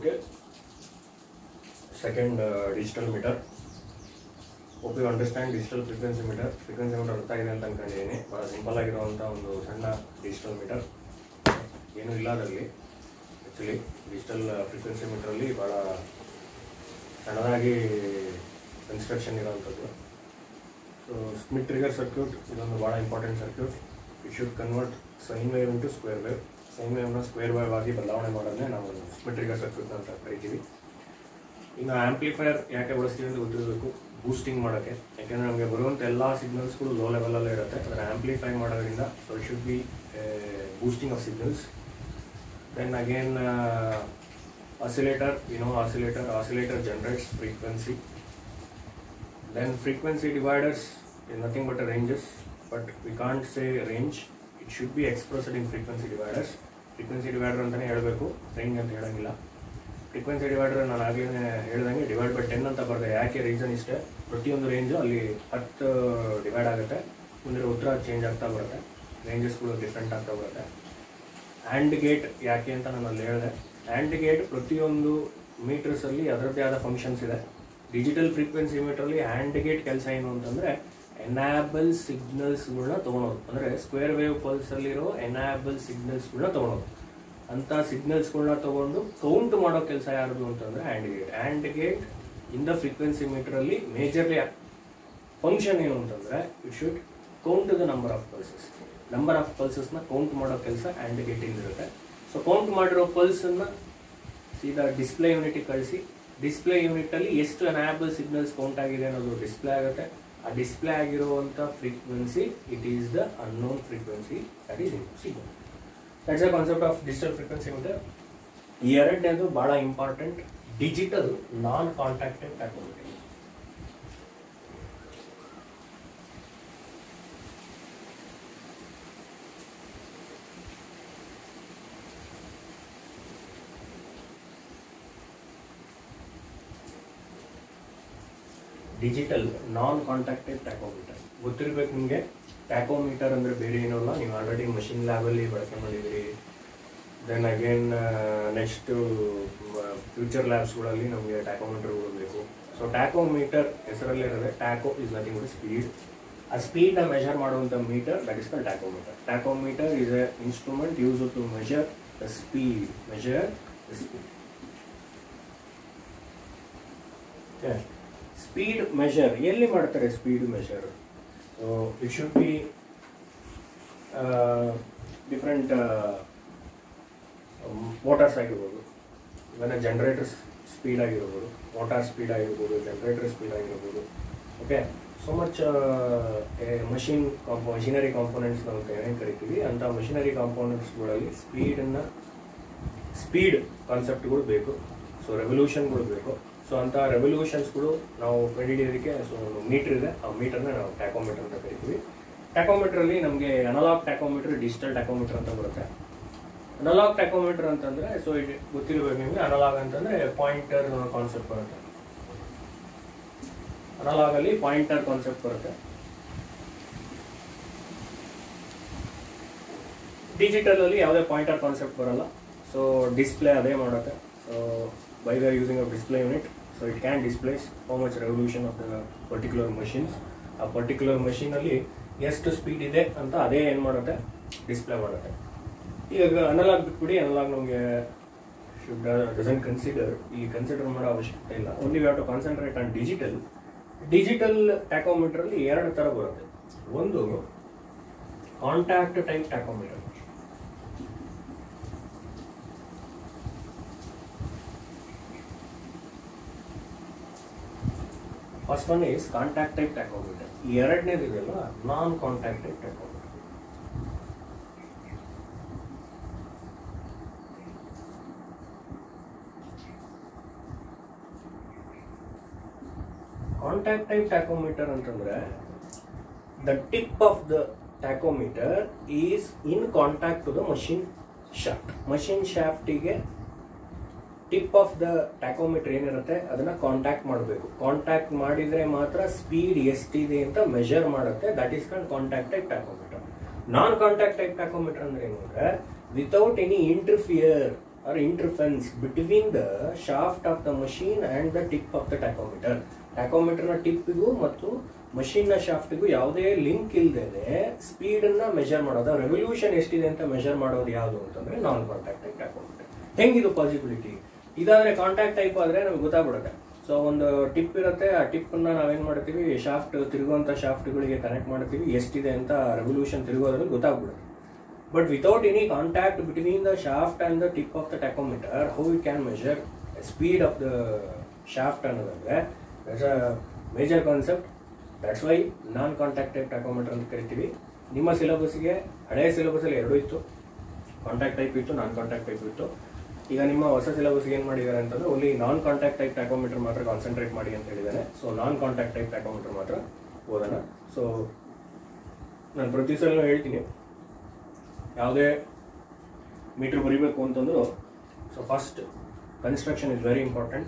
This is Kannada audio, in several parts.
Okay second digital meter hope you understand digital frequency meter frequency meter ಅರ್ಥ ಆಗಿದೆ ಅಂತ ಅನ್ಕೊಂಡಿದ್ದೀನಿ ಭಾಳ ಸಿಂಪಲ್ ಆಗಿರುವಂಥ ಒಂದು ಸಣ್ಣ ಡಿಜಿಟಲ್ ಮೀಟರ್ ಏನೂ ಇಲ್ಲ ಅದರಲ್ಲಿ ಆ್ಯಕ್ಚುಲಿ ಡಿಜಿಟಲ್ ಫ್ರೀಕ್ವೆನ್ಸಿ ಮೀಟ್ರಲ್ಲಿ ಭಾಳ ಸಣ್ಣದಾಗಿ ಕನ್ಸ್ಟ್ರಕ್ಷನ್ ಇರೋವಂಥದ್ದು ಸೊ ಸ್ಮಿಟ್ ಟ್ರಿಗರ್ ಸರ್ಕ್ಯೂಟ್ ಇದೊಂದು ಭಾಳ important circuit it should convert sine wave into square wave sine ವೇವ್ನ ಸ್ಕ್ವೇರ್ ವೇವ್ ಆಗಿ ಬದಲಾವಣೆ ಮಾಡೋದನ್ನೇ ನಾವು ಸ್ಮಿಟ್ ಟ್ರಿಗರ್ ಸರ್ಕ್ಯೂಟ್ ಅಂತ ಕರಿತೀವಿ ಇನ್ನು ಆಂಪ್ಲಿಫೈಯರ್ ಯಾಕೆ ಬಳಸ್ತೀವಿ ಅಂತ ಗೊತ್ತಿರಬೇಕು ಬೂಸ್ಟಿಂಗ್ ಮಾಡೋಕ್ಕೆ ಯಾಕೆಂದರೆ ನಮಗೆ ಬರುವಂಥ ಎಲ್ಲ ಸಿಗ್ನಲ್ಸ್ಗಳು ಲೋ ಲೆವೆಲಲ್ಲೇ ಇರುತ್ತೆ ಅದರ ಆಂಪ್ಲಿಫೈ ಮಾಡೋದ್ರಿಂದ so it should be boosting of signals then again oscillator you know oscillator oscillator generates frequency then frequency dividers is nothing but a ranges but we can't say range it should be expressed in frequency dividers frequency divider ಅಂತಾನೆ ಹೇಳಬೇಕು ರೇಂಜ್ ಅಂತ ಹೇಳಂಗಿಲ್ಲ ಫ್ರೀಕ್ವೆನ್ಸಿ ಡಿವೈಡರ್ ನಾನು ಆಗಲೇ ಹೇಳ್ದಂಗೆ ಡಿವೈಡ್ ಬೈ ಟೆನ್ ಅಂತ ಬರ್ತದೆ ಯಾಕೆ ರೀಸನ್ ಇಷ್ಟೇ ಪ್ರತಿಯೊಂದು ರೇಂಜು ಅಲ್ಲಿ ಹತ್ತು ಡಿವೈಡ್ ಆಗುತ್ತೆ ಮುಂದೆ ಉತ್ತರ ಚೇಂಜ್ ಆಗ್ತಾ ಬರುತ್ತೆ ರೇಂಜಸ್ಗಳು ಡಿಫ್ರೆಂಟ್ ಆಗ್ತಾ ಬರುತ್ತೆ ಆ್ಯಂಡ್ ಗೇಟ್ ಯಾಕೆ ಅಂತ ನಾನು ಅಲ್ಲಿ ಹೇಳಿದೆ ಆ್ಯಂಡ್ ಗೇಟ್ ಪ್ರತಿಯೊಂದು ಮೀಟರ್ಸಲ್ಲಿ ಅದರದ್ದೇ ಆದ ಫಂಕ್ಷನ್ಸ್ ಇದೆ ಡಿಜಿಟಲ್ ಫ್ರೀಕ್ವೆನ್ಸಿ ಮೀಟರಲ್ಲಿ ಆ್ಯಂಡ್ ಗೇಟ್ ಕೆಲಸ ಏನು ಅಂತಂದರೆ ಎನಾಬಲ್ ಸಿಗ್ನಲ್ಸ್ಗಳನ್ನ ತೊಗೊಳೋದು ಅಂದರೆ ಸ್ಕ್ವೇರ್ ವೇವ್ ಪಲ್ಸಲ್ಲಿರೋ ಎನಾಬಲ್ ಸಿಗ್ನಲ್ಸ್ಗಳನ್ನ ತೊಗೊಳೋದು ಅಂಥ ಸಿಗ್ನಲ್ಸ್ಗಳನ್ನ ತೊಗೊಂಡು ಕೌಂಟ್ ಮಾಡೋ ಕೆಲಸ ಯಾರ್ದು ಅಂತಂದರೆ and gate and gate in the frequency ಮೀಟರಲ್ಲಿ ಮೇಜರ್ಲಿ ಫಂಕ್ಷನ್ ಏನು ಅಂತಂದರೆ it should count the number of pulses number of ಪಲ್ಸಸ್ನ ಕೌಂಟ್ ಮಾಡೋ ಕೆಲಸ ಆ್ಯಂಡ್ ಗೇಟಿಂದ ಇರುತ್ತೆ ಸೊ ಕೌಂಟ್ ಮಾಡಿರೋ ಪಲ್ಸನ್ನು ಸೀದಾ ಡಿಸ್ಪ್ಲೇ ಯೂನಿಟಿಗೆ ಕಳಿಸಿ ಡಿಸ್ಪ್ಲೇ ಯೂನಿಟಲ್ಲಿ ಎಷ್ಟು ಅನಾಬಲ್ ಸಿಗ್ನಲ್ಸ್ ಕೌಂಟ್ ಆಗಿದೆ ಅನ್ನೋದು ಡಿಸ್ಪ್ಲೇ ಆಗುತ್ತೆ ಆ ಡಿಸ್ಪ್ಲೇ ಆಗಿರುವಂಥ frequency it is the unknown frequency that is signal that's a concept of digital frequency meter ಈ ಎರಡನೇದು ಭಾಳ important digital non contacted tachometer digital non contacted tachometer ಗೊತ್ತಿರ್ಬೇಕು ನಿಮಗೆ ಟ್ಯಾಕೋಮೀಟರ್ ಅಂದರೆ ಬೇರೆ ಏನೂ ಅಲ್ಲ ನೀವು ಆಲ್ರೆಡಿ ಮಷಿನ್ ಲ್ಯಾಬಲ್ಲಿ ಬಳಕೆ ಮಾಡಿದ್ದೀರಿ ದೆನ್ ಅಗೇನ್ ನೆಕ್ಸ್ಟು ಫ್ಯೂಚರ್ ಲ್ಯಾಬ್ಸ್ಗಳಲ್ಲಿ ನಮಗೆ ಟ್ಯಾಕೋಮೀಟರ್ಗಳು ಬೇಕು ಸೊ ಟ್ಯಾಕೋಮೀಟರ್ ಹೆಸರಲ್ಲಿ ಇರೋದೆ tacho is nothing but speed ಆ ಸ್ಪೀಡ್ನ ಮೆಷರ್ ಮಾಡುವಂಥ meter that is call tachometer tachometer is a instrument use to measure the speed measure the speed speed measure ಎಲ್ಲಿ ಮಾಡ್ತಾರೆ speed measure so it should be different motors ಆಗಿರ್ಬೋದು ಇವನ್ನ ಜನರೇಟರ್ ಸ್ಪೀಡ್ ಆಗಿರ್ಬೋದು ಮೋಟಾರ್ ಸ್ಪೀಡ್ ಆಗಿರ್ಬೋದು ಜನರೇಟರ್ ಸ್ಪೀಡ್ ಆಗಿರ್ಬೋದು okay so much machine ಕಾಂಪೋ machinery components ನಾವು ಏನೇನು ಕರಿತೀವಿ ಅಂಥ ಮಷಿನರಿ ಕಾಂಪೋನೆಂಟ್ಸ್ಗಳಲ್ಲಿ ಸ್ಪೀಡನ್ನು ಸ್ಪೀಡ್ ಕಾನ್ಸೆಪ್ಟ್ಗಳು ಬೇಕು ಸೊ ರೆವಲ್ಯೂಷನ್ಗಳು ಬೇಕು ಸೊ ಅಂಥ ರೆವಲ್ಯೂಷನ್ಸ್ಗಳು ನಾವು ಕಂಡುಹಿಡಿಯೋದಕ್ಕೆ ಸೊ ಮೀಟರ್ ಇದೆ ಆ ಮೀಟರ್ನ ನಾವು ಟ್ಯಾಕೋಮೀಟರ್ ಅಂತ ಕರಿತೀವಿ ಟ್ಯಾಕೋಮೀಟ್ರಲ್ಲಿ ನಮಗೆ ಅನಲಾಗ್ ಟ್ಯಾಕೋಮೀಟರ್ ಡಿಜಿಟಲ್ ಟ್ಯಾಕೋಮೀಟರ್ ಅಂತ ಬರುತ್ತೆ ಅನಲಾಗ್ ಟ್ಯಾಕೋಮೀಟರ್ ಅಂತಂದ್ರೆ ಸೊ ಇದು ಗೊತ್ತಿರಬೇಕು ನಿಮಗೆ ಅನಲಾಗ್ ಅಂತಂದ್ರೆ ಪಾಯಿಂಟರ್ ಕಾನ್ಸೆಪ್ಟ್ ಬರುತ್ತೆ ಅನಲಾಗ್ ಅಲ್ಲಿ ಪಾಯಿಂಟರ್ ಕಾನ್ಸೆಪ್ಟ್ ಬರುತ್ತೆ ಡಿಜಿಟಲ್ ಅಲ್ಲಿ ಯಾವುದೇ ಪಾಯಿಂಟರ್ ಕಾನ್ಸೆಪ್ಟ್ ಬರಲ್ಲ ಸೊ ಡಿಸ್ಪ್ಲೇ ಅದೇ ಮಾಡುತ್ತೆ so by the using of display unit so it can displays how much revolution of the particular machines ಆ ಪರ್ಟಿಕ್ಯುಲರ್ ಮಷೀನಲ್ಲಿ ಎಷ್ಟು ಸ್ಪೀಡ್ ಇದೆ ಅಂತ ಅದೇ ಏನು ಮಾಡುತ್ತೆ ಡಿಸ್ಪ್ಲೇ ಮಾಡುತ್ತೆ ಈಗ ಅನಲಾಗ್ ಬಿಟ್ಬಿಡಿ ಅನಲಾಗ್ ನಮಗೆ ಶುಡ್ ಡಸಂಟ್ ಕನ್ಸಿಡರ್ ಈ ಕನ್ಸಿಡರ್ ಮಾಡೋ ಅವಶ್ಯಕತೆ ಇಲ್ಲ only we've to concentrate on digital digital ಟ್ಯಾಕೋಮೀಟರಲ್ಲಿ ಎರಡು ಥರ ಬರುತ್ತೆ ಒಂದು contact type tachometer first one is contact type tachometer ಈ ಎರಡನೇದು ಇದೆಯಲ್ಲ non contact type tachometer contact type tachometer ಅಂತಂದ್ರೆ the tip of the tachometer is in contact to the machine shaft machine ಶಾಫ್ಟಿಗೆ ಟಿಪ್ ಆಫ್ ದ ಟ್ಯಾಕೋಮೀಟರ್ ಏನಿರುತ್ತೆ ಅದನ್ನ ಕಾಂಟ್ಯಾಕ್ಟ್ ಮಾಡಬೇಕು ಕಾಂಟ್ಯಾಕ್ಟ್ ಮಾಡಿದ್ರೆ ಮಾತ್ರ ಸ್ಪೀಡ್ ಎಷ್ಟಿದೆ ಅಂತ ಮೆಷರ್ ಮಾಡುತ್ತೆ that is called contact type tachometer non contact type tachometer ಅಂದ್ರೆ ಏನು ಅಂದ್ರೆ without any interfere or interference between the shaft of the machine and the tip of the tachometer ಟ್ಯಾಕೋಮೀಟರ್ನ ಟಿಪ್ಪಿಗೂ ಮತ್ತು ಮಷೀನ್ನ ಶಾಫ್ಟಿಗೂ ಯಾವುದೇ ಲಿಂಕ್ ಇಲ್ಲದೆ ಸ್ಪೀಡನ್ನು ಮೆಷರ್ ಮಾಡೋದು ರೆವಲ್ಯೂಷನ್ ಎಷ್ಟಿದೆ ಅಂತ ಮೆಷರ್ ಮಾಡೋದು ಯಾವುದು ಅಂತಂದ್ರೆ ನಾನ್ ಕಾಂಟ್ಯಾಕ್ಟ್ ಟೈಪ್ ಟ್ಯಾಕೋಮೀಟರ್ ಹೆಂಗಿದು ಪಾಸಿಬಿಲಿಟಿ ಇದಾದ್ರೆ ಕಾಂಟ್ಯಾಕ್ಟ್ ಟೈಪ್ ಆದ್ರೆ ನಮ್ಗೆ ಗೊತ್ತಾಗ್ಬಿಡುತ್ತೆ ಸೊ ಒಂದು ಟಿಪ್ ಇರುತ್ತೆ ಆ ಟಿಪ್ಪನ್ನ ನಾವೇನ್ ಮಾಡ್ತೀವಿ ಶಾಫ್ಟ್ ತಿರುಗುವಂತ ಶಾಫ್ಟ್ಗಳಿಗೆ ಕನೆಕ್ಟ್ ಮಾಡ್ತೀವಿ ಎಷ್ಟಿದೆ ಅಂತ ರೆವಲ್ಯೂಷನ್ ತಿರುಗೋದ್ರಲ್ಲಿ ಗೊತ್ತಾಗ್ಬಿಡುತ್ತೆ but without any contact between the shaft and the tip of the tachometer how we can measure speed of the shaft ಅನ್ನೋದಾದ್ರೆ that's a major concept that's why non contact type tachometer ಅಂತ ಕರಿತೀವಿ ನಿಮ್ಮ ಸಿಲೆಬಸ್ಗೆ ಹಳೆಯ ಸಿಲೆಬಸಲ್ಲಿ ಎರಡೂ ಇತ್ತು ಕಾಂಟ್ಯಾಕ್ಟ್ ಟೈಪ್ ಇತ್ತು ನಾನ್ ಕಾಂಟ್ಯಾಕ್ಟ್ ಟೈಪ್ ಇತ್ತು ಈಗ ನಿಮ್ಮ ಹೊಸ ಸಿಲೆಬಸ್ ಏನು ಮಾಡಿದ್ದಾರೆ ಅಂತಂದ್ರೆ only non contact type tachometer ಮಾತ್ರ ಕಾನ್ಸಂಟ್ರೇಟ್ ಮಾಡಿ ಅಂತ ಹೇಳಿದ್ದಾರೆ so non contact type tachometer ಮಾತ್ರ ಓದೋಣ ಸೊ ನಾನು ಪ್ರತಿ ಸಲ ಹೇಳ್ತೀನಿ ಯಾವುದೇ ಮೀಟರ್ ಬರಿಬೇಕು ಅಂತಂದ್ರು so first construction is very important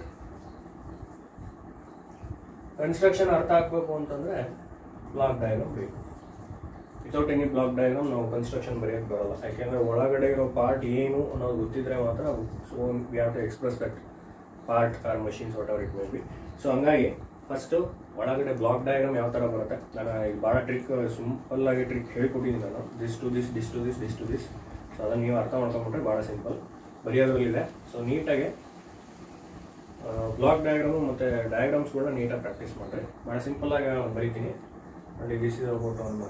construction ಅರ್ಥ ಆಗ್ಬೇಕು ಅಂತಂದ್ರೆ ಬ್ಲಾಕ್ ಡಯಾಗ್ರಾಮ್ ಬೇಕು ವಿತೌಟ್ ಎನಿ ಬ್ಲಾಕ್ ಡಯಾಗ್ರಾಮ್ ನಾವು ಕನ್ಸ್ಟ್ರಕ್ಷನ್ ಬರೆಯೋಕ್ಕೆ ಬರಲ್ಲ ಯಾಕೆಂದ್ರೆ ಒಳಗಡೆ ಇರೋ ಪಾರ್ಟ್ ಏನು ಅನ್ನೋದು ಗೊತ್ತಿದ್ರೆ ಮಾತ್ರ so we have to express that part or machines whatever it may be so ಹಂಗಾಗಿ ಫಸ್ಟು ಒಳಗಡೆ ಬ್ಲಾಕ್ ಡಯಾಗ್ರಾಮ್ ಯಾವ ಥರ ಬರುತ್ತೆ ನಾನು ಈಗ ಭಾಳ ಟ್ರಿಕ್ ಸಿಂಪಲ್ ಆಗಿ ಟ್ರಿಕ್ ಹೇಳ್ಕೊಟ್ಟಿದ್ದೀನಿ ನಾನು this to this this to this this to this so ಅದನ್ನು ನೀವು ಅರ್ಥ ಮಾಡ್ಕೊಂಬಿಟ್ರೆ ಭಾಳ ಸಿಂಪಲ್ ಬರೆಯೋದ್ರಲ್ಲಿದೆ ಸೊ ನೀಟಾಗಿ ಬ್ಲಾಕ್ ಡಯಾಗ್ರಾಮು ಮತ್ತು ಡಯಾಗ್ರಾಮ್ಸ್ಗಳನ್ನ ನೀಟಾಗಿ ಪ್ರಾಕ್ಟೀಸ್ ಮಾಡಿರಿ ಭಾಳ ಸಿಂಪಲ್ಲಾಗಿ ನಾನು ಬರೀತೀನಿ ನೋಡಿ ದಿಸ್ ಇಸ್ ಅಬೌಟ್ ಒಂದು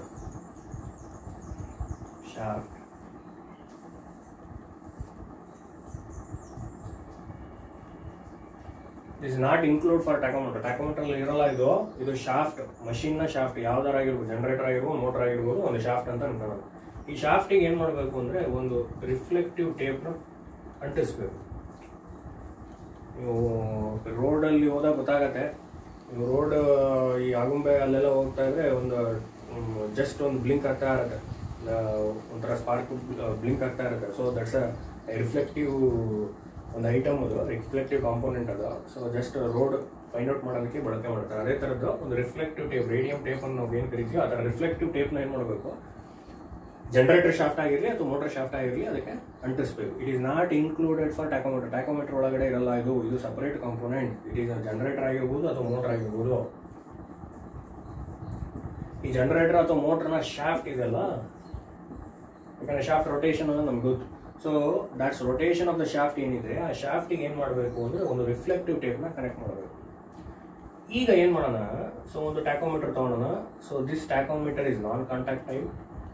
sharp is not include for tachometer tachometer ಇರಲ್ಲ ಇದು ಇದು ಶಾಫ್ಟ್ ಮಷಿನ್ ನ ಶಾಫ್ಟ್ ಯಾವ್ದಾರ ಆಗಿರ್ಬೋದು ಜನರೇಟರ್ ಆಗಿರ್ಬೋದು ಮೋಟರ್ ಆಗಿರ್ಬೋದು ಒಂದು ಶಾಫ್ಟ್ ಅಂತ ಅನ್ಕೊಳ್ಳೋದು ಈ ಶಾಫ್ಟಿಗೆ ಏನ್ ಮಾಡಬೇಕು ಅಂದ್ರೆ ಒಂದು ರಿಫ್ಲೆಕ್ಟಿವ್ ಟೇಪ್ನ ಅಂಟಿಸ್ಬೇಕು ನೀವು ರೋಡಲ್ಲಿ ಹೋದಾಗ ಗೊತ್ತಾಗತ್ತೆ ನೀವು ರೋಡ್ ಈ ಆಗುಂಬೆ ಅಲ್ಲೆಲ್ಲ ಹೋಗ್ತಾ ಇದ್ರೆ ಒಂದು ಜಸ್ಟ್ ಒಂದು ಬ್ಲಿಂಕ್ ಆಗ್ತಾ ಇರುತ್ತೆ ಆ, ಒಂಥರ ಸ್ಪಾರ್ಕ್ ಬ್ಲಿಂಕ್ ಆಗ್ತಾ ಇರುತ್ತೆ ಸೊ ದಟ್ಸ್ ಅ ರಿಫ್ಲೆಕ್ಟಿವ್ ಒಂದು ಐಟಮ್ ಅದು ರಿಫ್ಲೆಕ್ಟಿವ್ ಕಾಂಪೋನೆಂಟ್ ಅದು so just road find out ಮಾಡೋದಕ್ಕೆ ಬಳಕೆ ಮಾಡ್ತಾರೆ ಅದೇ ಥರದ್ದು ಒಂದು ರಿಫ್ಲೆಕ್ಟಿವ್ ಟೇಪ್ ರೇಡಿಯಂ ಟೇಪ್ ಅನ್ನು ನಾವು ಏನು ಕರಿತೀವಿ ಆ ಥರ ರಿಫ್ಲೆಕ್ಟಿವ್ ಟೇಪ್ನ ಏನು ಮಾಡಬೇಕು ಜನರೇಟರ್ ಶಾಫ್ಟ್ ಆಗಿರಲಿ ಅಥವಾ ಮೋಟರ್ ಶಾಫ್ಟ್ ಆಗಿರಲಿ ಅದಕ್ಕೆ ಅಂಟಿಸ್ಬೇಕು it is not included for tachometer tachometer ಒಳಗಡೆ ಇರಲ್ಲ ಇದು ಇದು separate component it is generator ಆಗಿರ್ಬೋದು ಅಥವಾ ಮೋಟರ್ ಆಗಿರ್ಬೋದು ಈ ಜನರೇಟರ್ ಅಥವಾ ಮೋಟರ್ನ ಶಾಫ್ಟ್ ಇದೆಲ್ಲ ಯಾಕಂದ್ರೆ ಶಾಫ್ಟ್ ರೊಟೇಷನ್ ಅನ್ನೋದು ನಮ್ಗೆ ಗೊತ್ತು so that's rotation of the shaft ಏನಿದೆ ಆ ಶಾಫ್ಟಿಗೆ ಏನು ಮಾಡಬೇಕು ಅಂದ್ರೆ ಒಂದು ರಿಫ್ಲೆಕ್ಟಿವ್ ಟೇಪ್ನ ಕನೆಕ್ಟ್ ಮಾಡಬೇಕು ಈಗ ಏನು ಮಾಡೋಣ ಸೊ ಒಂದು ಟ್ಯಾಕೋಮೀಟರ್ ತಗೊಳ್ಳೋಣ so this tachometer is non contact type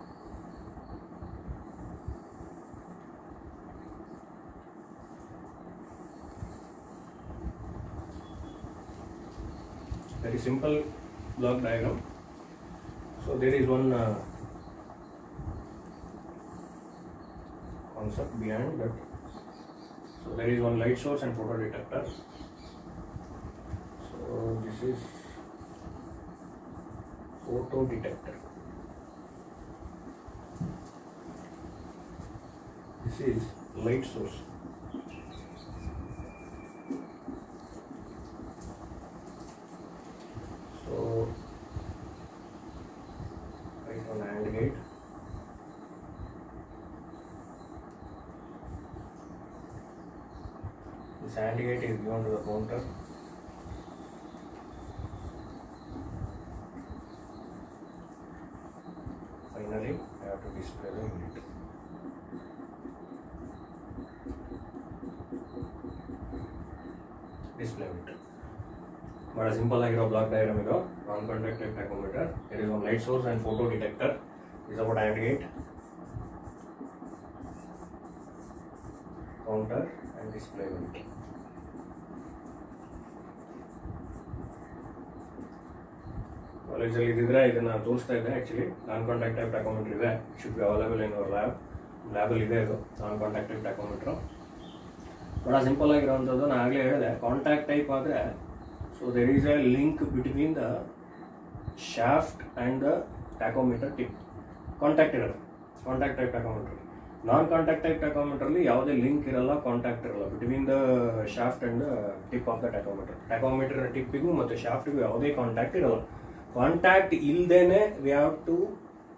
very simple block diagram. So there is one uh, concept behind that. So there is one light source and photo detector. So this is photo detector. This is light source. So right on AND gate. This AND gate is given to the counter. Finally, I have to display the unit. Display it. ಬಹಳ ಸಿಂಪಲ್ ಆಗಿರೋ ಬ್ಲಾಕ್ ಡಯಾಗ್ರಾಮ್ ಇದು non contact tachometer it is one light source and photo detector is about and gate counter and display unit ಕಾಲೇಜಲ್ಲಿ ಇದ್ದಿದ್ರೆ ಇದನ್ನ ತೋರಿಸ್ತಾ ಇದೆ ಆಕ್ಚುಲಿ ನಾನ್ ಕಾಂಟ್ಯಾಕ್ಟ್ ಟ್ಯಾಕೋಮೀಟರ್ ಇದೆ should be available in our lab ಲ್ಯಾಬಲ್ಲಿ ಇದೆ ಇದು ನಾನ್ ಕಾಂಟ್ಯಾಕ್ಟ್ ಟ್ಯಾಕೋಮೀಟರ್ ಬಹಳ ಸಿಂಪಲ್ ಆಗಿರೋವಂಥದ್ದು ನಾನು ಆಗಲೇ ಹೇಳಿದೆ ಕಾಂಟ್ಯಾಕ್ಟ್ ಟೈಪ್ ಆದರೆ so there is a link between the shaft and the tachometer tip contact ಇರುತ್ತೆ contact type tachometer non contact type ಟ್ಯಾಕೋಮೀಟರ್ಲಿ ಯಾವುದೇ ಲಿಂಕ್ ಇರಲ್ಲ ಕಾಂಟ್ಯಾಕ್ಟ್ ಇರಲ್ಲ between the shaft and tip of the tachometer tachometer ಟಿಪ್ಪಿಗೂ ಮತ್ತು ಶಾಫ್ಟಿಗೂ ಯಾವುದೇ ಕಾಂಟ್ಯಾಕ್ಟ್ ಇರಲ್ಲ ಕಾಂಟ್ಯಾಕ್ಟ್ ಇಲ್ದೇನೆ we have to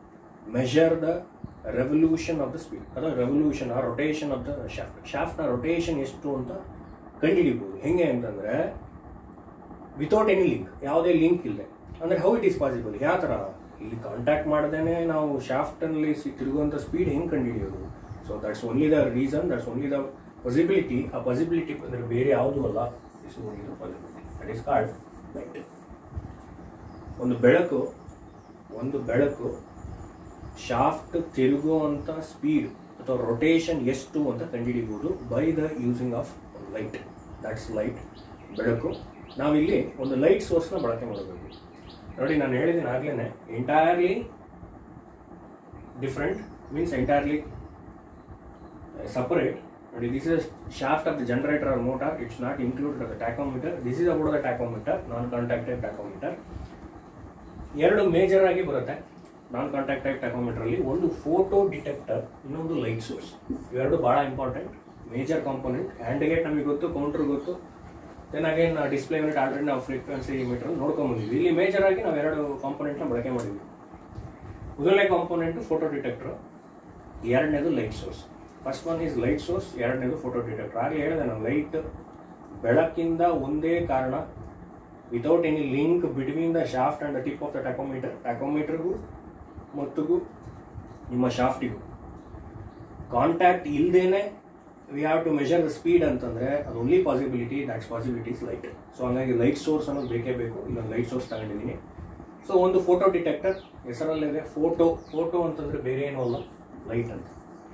measure the revolution of the speed ಅಥವಾ ರೆವಲ್ಯೂಷನ್ ಆ ರೊಟೇಷನ್ ಆಫ್ ದ ಶಾಫ್ಟ್ ಶಾಫ್ಟ್ನ ರೊಟೇಷನ್ ಎಷ್ಟು ಅಂತ ಕಂಡುಹಿಡಿಬೋದು ಹೆಂಗೆ ಅಂತಂದ್ರೆ ವಿತೌಟ್ ಎನಿ ಲಿಂಕ್ ಯಾವುದೇ ಲಿಂಕ್ ಇಲ್ಲದೆ ಅಂದ್ರೆ ಹೌ ಇಟ್ ಈಸ್ ಪಾಸಿಬಲ್ ಯಾವ ಥರ ಇಲ್ಲಿ ಕಾಂಟ್ಯಾಕ್ಟ್ ಮಾಡ್ದೇನೆ ನಾವು ಶಾಫ್ಟಲ್ಲಿ ತಿರುಗುವಂಥ ಸ್ಪೀಡ್ ಹೆಂಗೆ ಕಂಡುಹಿಡಿಯೋದು so that's only the reason that's only the possibility ಆ ಪಾಸಿಬಿಲಿಟಿ ಅಂದರೆ ಬೇರೆ ಯಾವುದೂ ಅಲ್ಲ is only the possibility that is called light ಒಂದು ಬೆಳಕು ಒಂದು ಬೆಳಕು ಶಾಫ್ಟ್ ತಿರುಗುವಂಥ ಸ್ಪೀಡ್ ಅಥವಾ ರೊಟೇಷನ್ ಎಷ್ಟು ಅಂತ ಕಂಡುಹಿಡಿಬಹುದು by the using of light that's light ಬೆಳಕು ನಾವಿಲ್ಲಿ ಒಂದು ಲೈಟ್ ಸೋರ್ಸ್ನ ಬಳಕೆ ಮಾಡಬೇಕು ನೋಡಿ ನಾನು ಹೇಳಿದ್ದೀನಿ ಆಗ್ಲೇ entirely different means entirely separate. But this is shaft of the generator or motor. It's not included as a tachometer. This is about the tachometer, non-contact type tachometer. ಎರಡು ಮೇಜರ್ ಆಗಿ ಬರುತ್ತೆ ನಾನ್ ಕಾಂಟ್ಯಾಕ್ಟ್ ಟೈಪ್ ಟ್ಯಾಕೋಮೀಟರ್ ಅಲ್ಲಿ ಒಂದು ಫೋಟೋ ಡಿಟೆಕ್ಟರ್ ಇನ್ನೊಂದು ಲೈಟ್ ಸೋರ್ಸ್ ಇವೆರಡು ಬಹಳ important major component and gate ನಮಗೆ ಗೊತ್ತು ಕೌಂಟರ್ ಗೊತ್ತು then again display unit already ನಾವು ಫ್ರೀಕ್ವೆನ್ಸಿ ಮೀಟರ್ ನೋಡ್ಕೊಂಬಂದಿದ್ವಿ ಇಲ್ಲಿ ಮೇಜರ್ ಆಗಿ ನಾವು ಎರಡು ಕಾಂಪೋನೆಂಟ್ನ ಬಳಕೆ ಮಾಡಿದ್ವಿ ಮೊದಲನೇ ಕಾಂಪೋನೆಂಟ್ ಫೋಟೋ ಡಿಟೆಕ್ಟರ್ ಎರಡನೇದು light source first one is light source ಎರಡನೇದು ಫೋಟೋ ಡಿಟೆಕ್ಟರ್ ಆಗಲೇ ಹೇಳಿದೆ ನಾನು ಲೈಟ್ ಬೆಳಕಿಂದ ಒಂದೇ ಕಾರಣ without any link between the shaft and the tip of the tachometer ಟ್ಯಾಕೋಮೀಟರ್ಗೂ ಮತ್ತಿಗೂ ನಿಮ್ಮ ಶಾಫ್ಟಿಗೂ ಕಾಂಟ್ಯಾಕ್ಟ್ ಇಲ್ಲದೇನೆ we have to measure the speed ಅಂತಂದ್ರೆ ಅದು only possibility that's possibilities light so ಹಂಗಾಗಿ ಲೈಟ್ ಸೋರ್ಸ್ ಅನ್ನೋದು ಬೇಕೇ ಬೇಕು ಇಲ್ಲೊಂದು ಲೈಟ್ ಸೋರ್ಸ್ ತಗೊಂಡಿದ್ದೀನಿ ಸೊ ಒಂದು ಫೋಟೋ ಡಿಟೆಕ್ಟರ್ ಹೆಸರಲ್ಲಿದೆ ಫೋಟೋ ಫೋಟೋ ಅಂತಂದ್ರೆ ಬೇರೆ ಏನೂ ಅಲ್ಲ ಲೈಟ್ ಅಂತ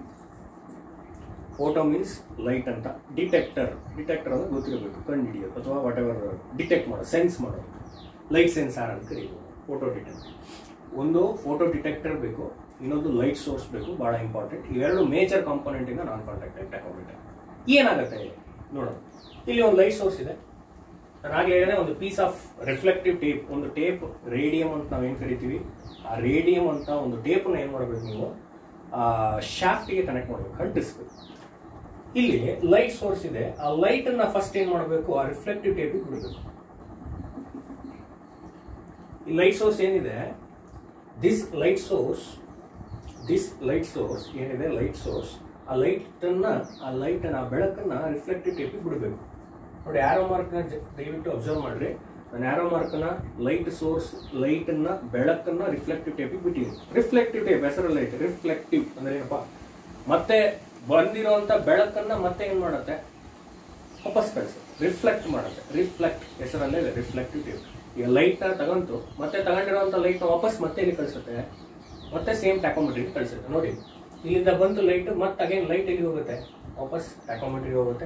ಫೋಟೋ ಮೀನ್ಸ್ ಲೈಟ್ ಅಂತ ಡಿಟೆಕ್ಟರ್ ಡಿಟೆಕ್ಟರ್ ಅಂದ್ರೆ ಗೊತ್ತಿರಬೇಕು ಕಂಡು ಹಿಡಿಯೋದು ಅಥವಾ ವಾಟ್ ಎವರ್ ಡಿಟೆಕ್ಟ್ ಮಾಡೋದು ಸೆನ್ಸ್ ಮಾಡೋದು ಲೈಟ್ ಸೆನ್ಸಾರ್ ಅಂತ ಕರೀಬೋದು ಫೋಟೋ ಡಿಟೆಕ್ಟರ್ ಒಂದು ಫೋಟೋ ಡಿಟೆಕ್ಟರ್ ಬೇಕು ಇನ್ನೊಂದು ಲೈಟ್ ಸೋರ್ಸ್ ಬೇಕು ಬಹಳ ಇಂಪಾರ್ಟೆಂಟ್ ಇವೆರಡು ಮೇಜರ್ ಕಾಂಪೋನೆಂಟ್ ಇಂದ ನಾನ್ ಕಾಂಟ್ಯಾಕ್ಟ್ ಟೈಪ್ ಟ್ಯಾಕೋಮೀಟರ್ ಏನಾಗುತ್ತೆ ನೋಡೋಣ ಇಲ್ಲಿ ಒಂದು ಲೈಟ್ ಸೋರ್ಸ್ ಇದೆ ನಾನು ಆಗಲೇ ಹೇಳಿದೆ ಒಂದು ಪೀಸ್ ಆಫ್ ರಿಫ್ಲೆಕ್ಟಿವ್ ಟೇಪ್ ಒಂದು ಟೇಪ್ ರೇಡಿಯಂ ಅಂತ ನಾವೇನು ಕರಿತೀವಿ ಆ ರೇಡಿಯಂ ಅಂತ ಒಂದು ಟೇಪ್ನ ಏನು ಮಾಡಬೇಕು ನೀವು ಆ ಶಾಫ್ಟಿಗೆ ಕನೆಕ್ಟ್ ಮಾಡಬೇಕು ಅಂಟಿಸ್ಬೇಕು ಇಲ್ಲಿ ಲೈಟ್ ಸೋರ್ಸ್ ಇದೆ ಆ ಲೈಟ್ ಅನ್ನ ಫಸ್ಟ್ ಏನ್ ಮಾಡಬೇಕು ಆ ರಿಫ್ಲೆಕ್ಟಿವ್ ಟೇಪ್ ಬಿಡಬೇಕು ಈ ಲೈಟ್ ಸೋರ್ಸ್ ಏನಿದೆ this light source this light source ಏನಿದೆ ಲೈಟ್ ಸೋರ್ಸ್ ಆ ಲೈಟ್ ಅನ್ನ ಆ ಲೈಟ್ ಅನ್ನ ಆ ಬೆಳಕನ್ನ ರಿಫ್ಲೆಕ್ಟಿವ್ ಟೇಪ್ ಬಿಡಬೇಕು ನೋಡಿ ಆರೋ ಮಾರ್ಕ್ ನ ಜ- ದಯವಿಟ್ಟು ಅಬ್ಸರ್ವ್ ಮಾಡ್ರಿ ನಾನು ಆರೋ ಮಾರ್ಕ್ ನ ಲೈಟ್ ಸೋರ್ಸ್ ಲೈಟ್ ಅನ್ನ ಬೆಳಕನ್ನ ರಿಫ್ಲೆಕ್ಟಿವ್ ಟೇಪ್ ಬಿಟ್ಟಿದ್ದೀನಿ ರಿಫ್ಲೆಕ್ಟಿವ್ ಟೇಪ್ ಹೆಸರು ಲೈಟ್ ರಿಫ್ಲೆಕ್ಟಿವ್ ಅಂದ್ರೆ ಏನಪ್ಪ ಮತ್ತೆ ಬಂದಿರೋಂಥ ಬೆಳಕನ್ನ ಮತ್ತೆ ಏನ್ ಮಾಡುತ್ತೆ ವಾಪಸ್ ಕಳಿಸುತ್ತೆ ರಿಫ್ಲೆಕ್ಟ್ ಮಾಡುತ್ತೆ ರಿಫ್ಲೆಕ್ಟ್ ಹೆಸರಲ್ಲೇ ಇದೆ ರಿಫ್ಲೆಕ್ಟಿವ್ ಟೇಪ್ ಈಗ ಲೈಟ್ ನ ತಗೊಂತು ಮತ್ತೆ ತಗೊಂಡಿರೋಂಥ ಲೈಟ್ ನ ವಾಪಸ್ ಮತ್ತೆ ಇಲ್ಲಿ ಕಳಿಸುತ್ತೆ ಮತ್ತೆ ಸೇಮ್ ಟ್ಯಾಕೋಮೆಟ್ರಿಗೆ ಕಳಿಸುತ್ತೆ ನೋಡಿ ಇಲ್ಲಿಂದ ಬಂತು ಲೈಟ್ ಮತ್ತೆ ಅಗೇನ್ ಲೈಟ್ ಎಲ್ಲಿ ಹೋಗುತ್ತೆ ವಾಪಸ್ ಟ್ಯಾಕೋಮೆಟ್ರಿಗೆ ಹೋಗುತ್ತೆ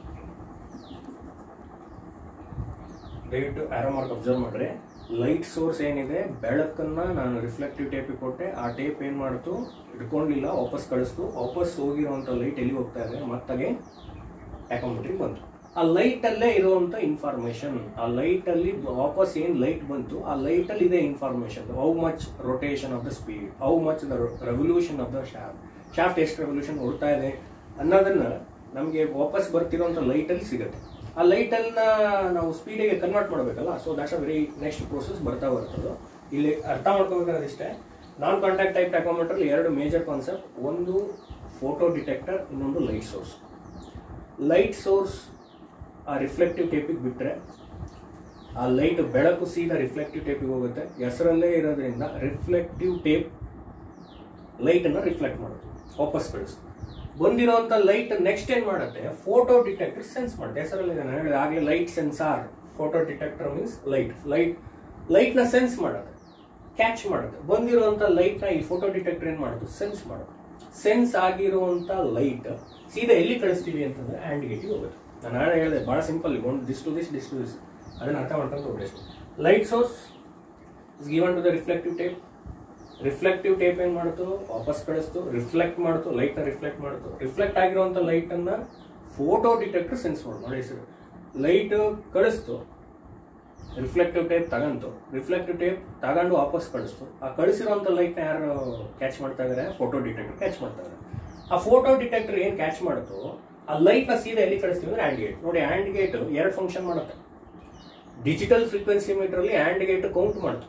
ದಯವಿಟ್ಟು ಆರೋ ಮಾರ್ಕ್ ಅಬ್ಸರ್ವ್ ಮಾಡ್ರಿ ಲೈಟ್ ಸೋರ್ಸ್ ಏನಿದೆ ಬೆಳಕನ್ನ ನಾನು ರಿಫ್ಲೆಕ್ಟಿವ್ ಟೇಪಿಗೆ ಕೊಟ್ಟೆ ಆ ಟೇಪ್ ಏನ್ ಮಾಡ್ತು ಹಿಡ್ಕೊಂಡಿಲ್ಲ ವಾಪಸ್ ಕಳಿಸ್ತು ವಾಪಸ್ ಹೋಗಿರುವಂತ ಲೈಟ್ ಎಲ್ಲಿ ಹೋಗ್ತಾ ಇದೆ ಮತ್ತಾಗೆ ಟ್ಯಾಕೋಮೆಟ್ರಿಗೆ ಬಂತು ಆ ಲೈಟ್ ಅಲ್ಲೇ ಇರುವಂತ ಇನ್ಫಾರ್ಮೇಶನ್ ಆ ಲೈಟ್ ಅಲ್ಲಿ ವಾಪಸ್ ಏನ್ ಲೈಟ್ ಬಂತು ಆ ಲೈಟ್ ಅಲ್ಲಿ ಇದೆ information how much rotation of the speed how much the revolution of the shaft shaft ಎಷ್ಟು ರೆವಲ್ಯೂಷನ್ ಓಡ್ತಾ ಇದೆ ಅನ್ನೋದನ್ನ ನಮಗೆ ವಾಪಸ್ ಬರ್ತಿರೋಂಥ ಲೈಟ್ ಅಲ್ಲಿ ಸಿಗುತ್ತೆ ಆ ಲೈಟ್ ಅನ್ನ ನಾವು ಸ್ಪೀಡಿಗೆ ಕನ್ವರ್ಟ್ ಮಾಡಬೇಕಲ್ಲ so that's a very next process ಬರ್ತಾ ಬರ್ತದೆ ಇಲ್ಲಿ ಅರ್ಥ ಮಾಡ್ಕೋಬೇಕಾದ್ರೆ ಇಷ್ಟೇ ನಾನ್ ಕಾಂಟ್ಯಾಕ್ಟ್ ಟೈಪ್ ಟ್ಯಾಕೋಮೀಟರ್ ಎರಡು ಮೇಜರ್ ಕಾನ್ಸೆಪ್ಟ್ ಒಂದು ಫೋಟೋ ಡಿಟೆಕ್ಟರ್ ಇನ್ನೊಂದು ಲೈಟ್ ಸೋರ್ಸ್ ಲೈಟ್ ಸೋರ್ಸ್ ಆ ರಿಫ್ಲೆಕ್ಟಿವ್ ಟೇಪಿಗೆ ಬಿಟ್ಟರೆ ಆ ಲೈಟ್ ಬೆಳಕು ಸೀದಾ ರಿಫ್ಲೆಕ್ಟಿವ್ ಟೇಪಿಗೆ ಹೋಗುತ್ತೆ ಹೆಸರಲ್ಲೇ ಇರೋದ್ರಿಂದ ರಿಫ್ಲೆಕ್ಟಿವ್ ಟೇಪ್ ಲೈಟ್ ಅನ್ನ ರಿಫ್ಲೆಕ್ಟ್ ಮಾಡುತ್ತೆ ವಾಪಸ್ ಕಳಿಸುತ್ತೆ ಬಂದಿರೋಂಥ ಲೈಟ್ ನೆಕ್ಸ್ಟ್ ಏನ್ ಮಾಡುತ್ತೆ ಫೋಟೋ ಡಿಟೆಕ್ಟರ್ ಸೆನ್ಸ್ ಮಾಡುತ್ತೆ ಹೆಸರಲ್ಲಿ ನಾನು ಹೇಳಿದೆ ಆಗಲೇ light sensor photo detector means light light light ನ ಸೆನ್ಸ್ ಮಾಡುತ್ತೆ ಕ್ಯಾಚ್ ಮಾಡುತ್ತೆ ಬಂದಿರುವಂತ ಲೈಟ್ ನ ಈ ಫೋಟೋ ಡಿಟೆಕ್ಟರ್ ಏನ್ ಮಾಡುತ್ತೆ ಸೆನ್ಸ್ ಮಾಡುತ್ತೆ ಸೆನ್ಸ್ ಆಗಿರುವಂತ ಲೈಟ್ ಸೀದಾ ಎಲ್ಲಿ ಕಳಿಸ್ತೀವಿ ಅಂತಂದ್ರೆ ಹ್ಯಾಂಡ್ ಗೇಟಿಗೆ ಹೋಗುತ್ತೆ ನಾನು ನಾಳೆ ಹೇಳಿದೆ ಬಹಳ ಸಿಂಪಲ್ ಒಂದು this to this this to this ಅದನ್ನ ಅರ್ಥ ಮಾಡ್ಕೊಂಡು ಹೋಗ್ಬೇಕು light source is given to the reflective tape reflective tape ಏನ್ ಮಾಡ್ತು ವಾಪಸ್ ಕಳಿಸ್ತು ರಿಫ್ಲೆಕ್ಟ್ ಮಾಡ್ತು ಲೈಟ್ ನ ರಿಫ್ಲೆಕ್ಟ್ ಮಾಡ್ತು ರಿಫ್ಲೆಕ್ಟ್ ಆಗಿರುವಂತ ಲೈಟ್ ಅನ್ನ ಫೋಟೋ ಡಿಟೆಕ್ಟರ್ ಸೆನ್ಸ್ ಮಾಡು ನೋಡಿ ಹೆಸರು ಲೈಟ್ ಕಳಿಸ್ತು ರಿಫ್ಲೆಕ್ಟಿವ್ ಟೇಪ್ ತಗಂತು ರಿಫ್ಲೆಕ್ಟಿವ್ ಟೇಪ್ ತಗೊಂಡು ವಾಪಸ್ ಕಳಿಸ್ತು ಆ ಕಳಿಸಿರೋಂಥ ಲೈಟ್ನ ಯಾರು ಕ್ಯಾಚ್ ಮಾಡ್ತಾ ಇದಾರೆ ಫೋಟೋ ಡಿಟೆಕ್ಟರ್ ಕ್ಯಾಚ್ ಮಾಡ್ತಾ ಇದಾರೆ ಆ ಫೋಟೋ ಡಿಟೆಕ್ಟರ್ ಏನ್ ಕ್ಯಾಚ್ ಮಾಡುತ್ತೋ ಆ ಲೈಟ್ ನ ಸೀದಾ ಎಲ್ಲಿ ಕಳಿಸ್ತೀವಿ ಅಂದ್ರೆ ಹ್ಯಾಂಡ್ ಗೇಟ್ ನೋಡಿ ಹ್ಯಾಂಡ್ ಗೇಟ್ ಎರಡು ಫಂಕ್ಷನ್ ಮಾಡುತ್ತೆ ಡಿಜಿಟಲ್ ಫ್ರೀಕ್ವೆನ್ಸಿ ಮೀಟರ್ ಅಲ್ಲಿ ಹ್ಯಾಂಡ್ ಗೇಟ್ ಕೌಂಟ್ ಮಾಡ್ತು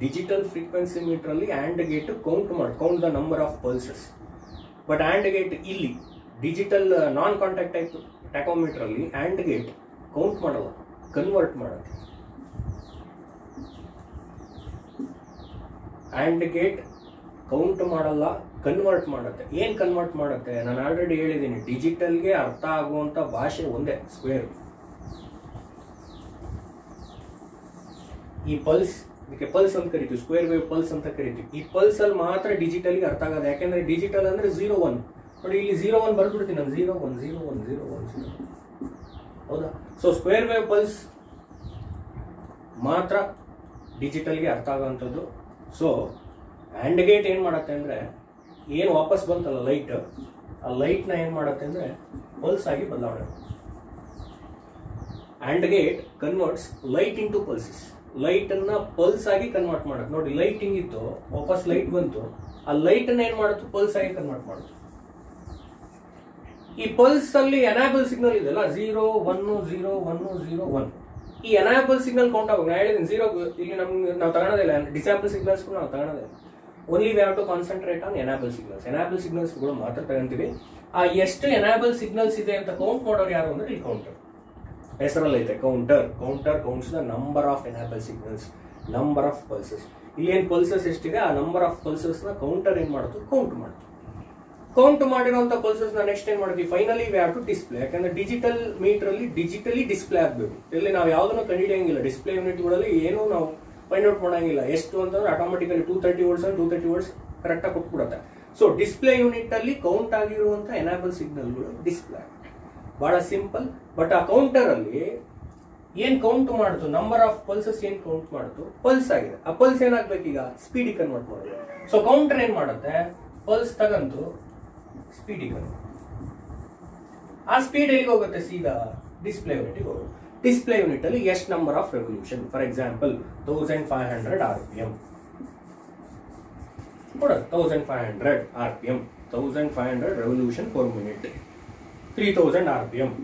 ಡಿಜಿಟಲ್ ಫ್ರೀಕ್ವೆನ್ಸಿ ಮೀಟರ್ ಅಲ್ಲಿ ಆ್ಯಂಡ್ ಗೇಟ್ ಕೌಂಟ್ ಮಾಡಿ count the number of pulses but AND gate ಇಲ್ಲಿ digital non contact type tachometer ಅಲ್ಲಿ ಆ್ಯಂಡ್ ಗೇಟ್ ಕೌಂಟ್ ಮಾಡಲ್ಲ ಕನ್ವರ್ಟ್ ಮಾಡುತ್ತೆ ಆ್ಯಂಡ್ ಗೇಟ್ ಕೌಂಟ್ ಮಾಡಲ್ಲ ಕನ್ವರ್ಟ್ ಮಾಡುತ್ತೆ ಏನ್ ಕನ್ವರ್ಟ್ ಮಾಡುತ್ತೆ ನಾನು ಆಲ್ರೆಡಿ ಹೇಳಿದ್ದೀನಿ ಡಿಜಿಟಲ್ಗೆ ಅರ್ಥ ಆಗುವಂತ ಭಾಷೆ ಒಂದೇ ಸ್ಕ್ವೇರ್ ಈ ಪಲ್ಸ್ ಇದಕ್ಕೆ ಪಲ್ಸ್ ಅಂತ ಕರಿತೀವಿ ಸ್ಕ್ವೇರ್ ವೇವ್ ಪಲ್ಸ್ ಅಂತ ಕರಿತೀವಿ ಈ ಪಲ್ಸ್ ಅಲ್ಲಿ ಮಾತ್ರ ಡಿಜಿಟಲ್ಗೆ ಅರ್ಥ ಆಗೋದು ಯಾಕೆಂದ್ರೆ ಡಿಜಿಟಲ್ ಅಂದ್ರೆ ಝೀರೋ ಒನ್ ನೋಡಿ ಇಲ್ಲಿ ಝೀರೋ ಒನ್ ಬರ್ಬಿಡ್ತೀನಿ ನಾನು zero one zero one zero one zero ಹೌದಾ ಸೊ ಸ್ಕ್ವೇರ್ ವೇವ್ ಪಲ್ಸ್ ಮಾತ್ರ ಡಿಜಿಟಲ್ಗೆ ಅರ್ಥ ಆಗೋವಂಥದ್ದು ಸೊ ಆ್ಯಂಡ್ ಗೇಟ್ ಏನು ಮಾಡುತ್ತೆ ಅಂದರೆ ಏನು ವಾಪಸ್ ಬಂತಲ್ಲ ಲೈಟ್ ಆ ಲೈಟ್ನ ಏನು ಮಾಡುತ್ತೆ ಅಂದರೆ ಪಲ್ಸ್ ಆಗಿ ಬದಲಾವಣೆ AND gate converts light into pulses ಲೈಟನ್ನು ಪಲ್ಸ್ ಆಗಿ ಕನ್ವರ್ಟ್ ಮಾಡುತ್ತೆ ನೋಡಿ ಲೈಟ್ ಹಿಂಗಿತ್ತು ವಾಪಸ್ ಲೈಟ್ ಬಂತು ಆ ಲೈಟನ್ನು ಏನು ಮಾಡುತ್ತೆ ಪಲ್ಸ್ ಆಗಿ ಕನ್ವರ್ಟ್ ಮಾಡುತ್ತೆ ಈ ಪಲ್ಸ್ ಅಲ್ಲಿ ಎನಾಬಲ್ ಸಿಗ್ನಲ್ ಇದೆಲ್ಲ zero one zero one zero one ಈ ಎನಾಬಲ್ ಸಿಗ್ನಲ್ ಕೌಂಟ್ ಆಗೋದು ನಾ ಹೇಳಿದ್ದೀನಿ ಝೀರೋ ಇಲ್ಲಿ ನಮ್ಗೆ ನಾವು ತಗೊಳೋದಿಲ್ಲ ಡಿಸಾಬಲ್ ಸಿಗ್ನಲ್ಸ್ ನಾವು ತಗೊಳೋದಿಲ್ಲ only we have to concentrate on enable signals enable signals ಕೂಡ ಮಾತ್ರ ತಗೊಂತೀವಿ ಆ ಎಷ್ಟು ಎನಾಬಲ್ ಸಿಗ್ನಲ್ಸ್ ಇದೆ ಅಂತ ಕೌಂಟ್ ಮಾಡೋರು ಯಾರು ಅಂದ್ರೆ ಇಲ್ಲಿ ಕೌಂಟರ್ ಹೆಸರಲ್ಲಿ ಐತೆ counter counter counts the number of enable signals number of pulses ಇಲ್ಲಿ ಏನ್ ಪಲ್ಸಸ್ ಎಷ್ಟಿದೆ ಆ ನಂಬರ್ ಆಫ್ ಪಲ್ಸಸ್ ನ ಕೌಂಟರ್ ಏನ್ ಮಾಡುತ್ತೆ ಕೌಂಟ್ ಮಾಡುತ್ತೆ ಕೌಂಟ್ ಮಾಡಿರುವಂತ ಪಲ್ಸಸ್ ನ ನೆಕ್ಸ್ಟ್ ಏನ್ ಮಾಡ್ತೀವಿ finally we have to display ಯಾಕಂದ್ರೆ ಡಿಜಿಟಲ್ ಮೀಟರ್ ಅಲ್ಲಿ ಡಿಜಿಟಲಿ ಡಿಸ್ಪ್ಲೇ ಆಗಬೇಕು ಇಲ್ಲಿ ನಾವು ಯಾವ್ದನ್ನು ಕಂಡುಹಿಡಿಯಂಗಿಲ್ಲ ಡಿಸ್ಪ್ಲೇ ಯೂನಿಟ್ಗಳಲ್ಲಿ ಏನೂ ನಾವು ಫೈಂಡ್ ಔಟ್ ಮಾಡಂಗಿಲ್ಲ ಎಷ್ಟು ಅಂತಂದ್ರೆ automatically two thirty words two thirty words correct ಆಗಿ ಕೊಟ್ಬಿಡುತ್ತೆ ಸೊ ಡಿಸ್ಪ್ಲೇ ಯೂನಿಟ್ ಅಲ್ಲಿ ಕೌಂಟ್ ಆಗಿರುವಂತ ಎನಾಬಲ್ ಸಿಗ್ನಲ್ಗಳು ಡಿಸ್ಪ್ಲೇ ಆಗುತ್ತೆ ಬಹಳ ಸಿಂಪಲ್ ಬಟ್ ಆ ಕೌಂಟರ್ ಅಲ್ಲಿ ಏನ್ ಕೌಂಟ್ ಮಾಡ್ತು ನಂಬರ್ ಆಫ್ ಪಲ್ಸಸ್ ಏನ್ ಕೌಂಟ್ ಮಾಡ್ತು ಪಲ್ಸ್ ಆಗಿದೆ ಆ ಪಲ್ಸ್ ಏನಾಗ್ಬೇಕು ಈಗ ಸ್ಪೀಡಿಗೆ ಕನ್ವರ್ಟ್ ಮಾಡೋದು ಸೊ ಕೌಂಟರ್ ಏನ್ ಮಾಡುತ್ತೆ ಪಲ್ಸ್ ತಗಂತು ಸ್ಪೀಡಿಗೆ ಕನ್ವರ್ಟ್ ಆ ಸ್ಪೀಡ್ ಎಲ್ಲಿಗೆ ಹೋಗುತ್ತೆ ಸೀದಾ ಡಿಸ್ಪ್ಲೇ ಯೂನಿಟ್ಗೆ ಹೋಗುತ್ತೆ ಡಿಸ್ಪ್ಲೇ ಯೂನಿಟ್ ಅಲ್ಲಿ ಎಷ್ಟು number of revolution for example thousand five hundred R P M ಕೊಡೋದು thousand five hundred R P M thousand five hundred revolution per minute three thousand R P M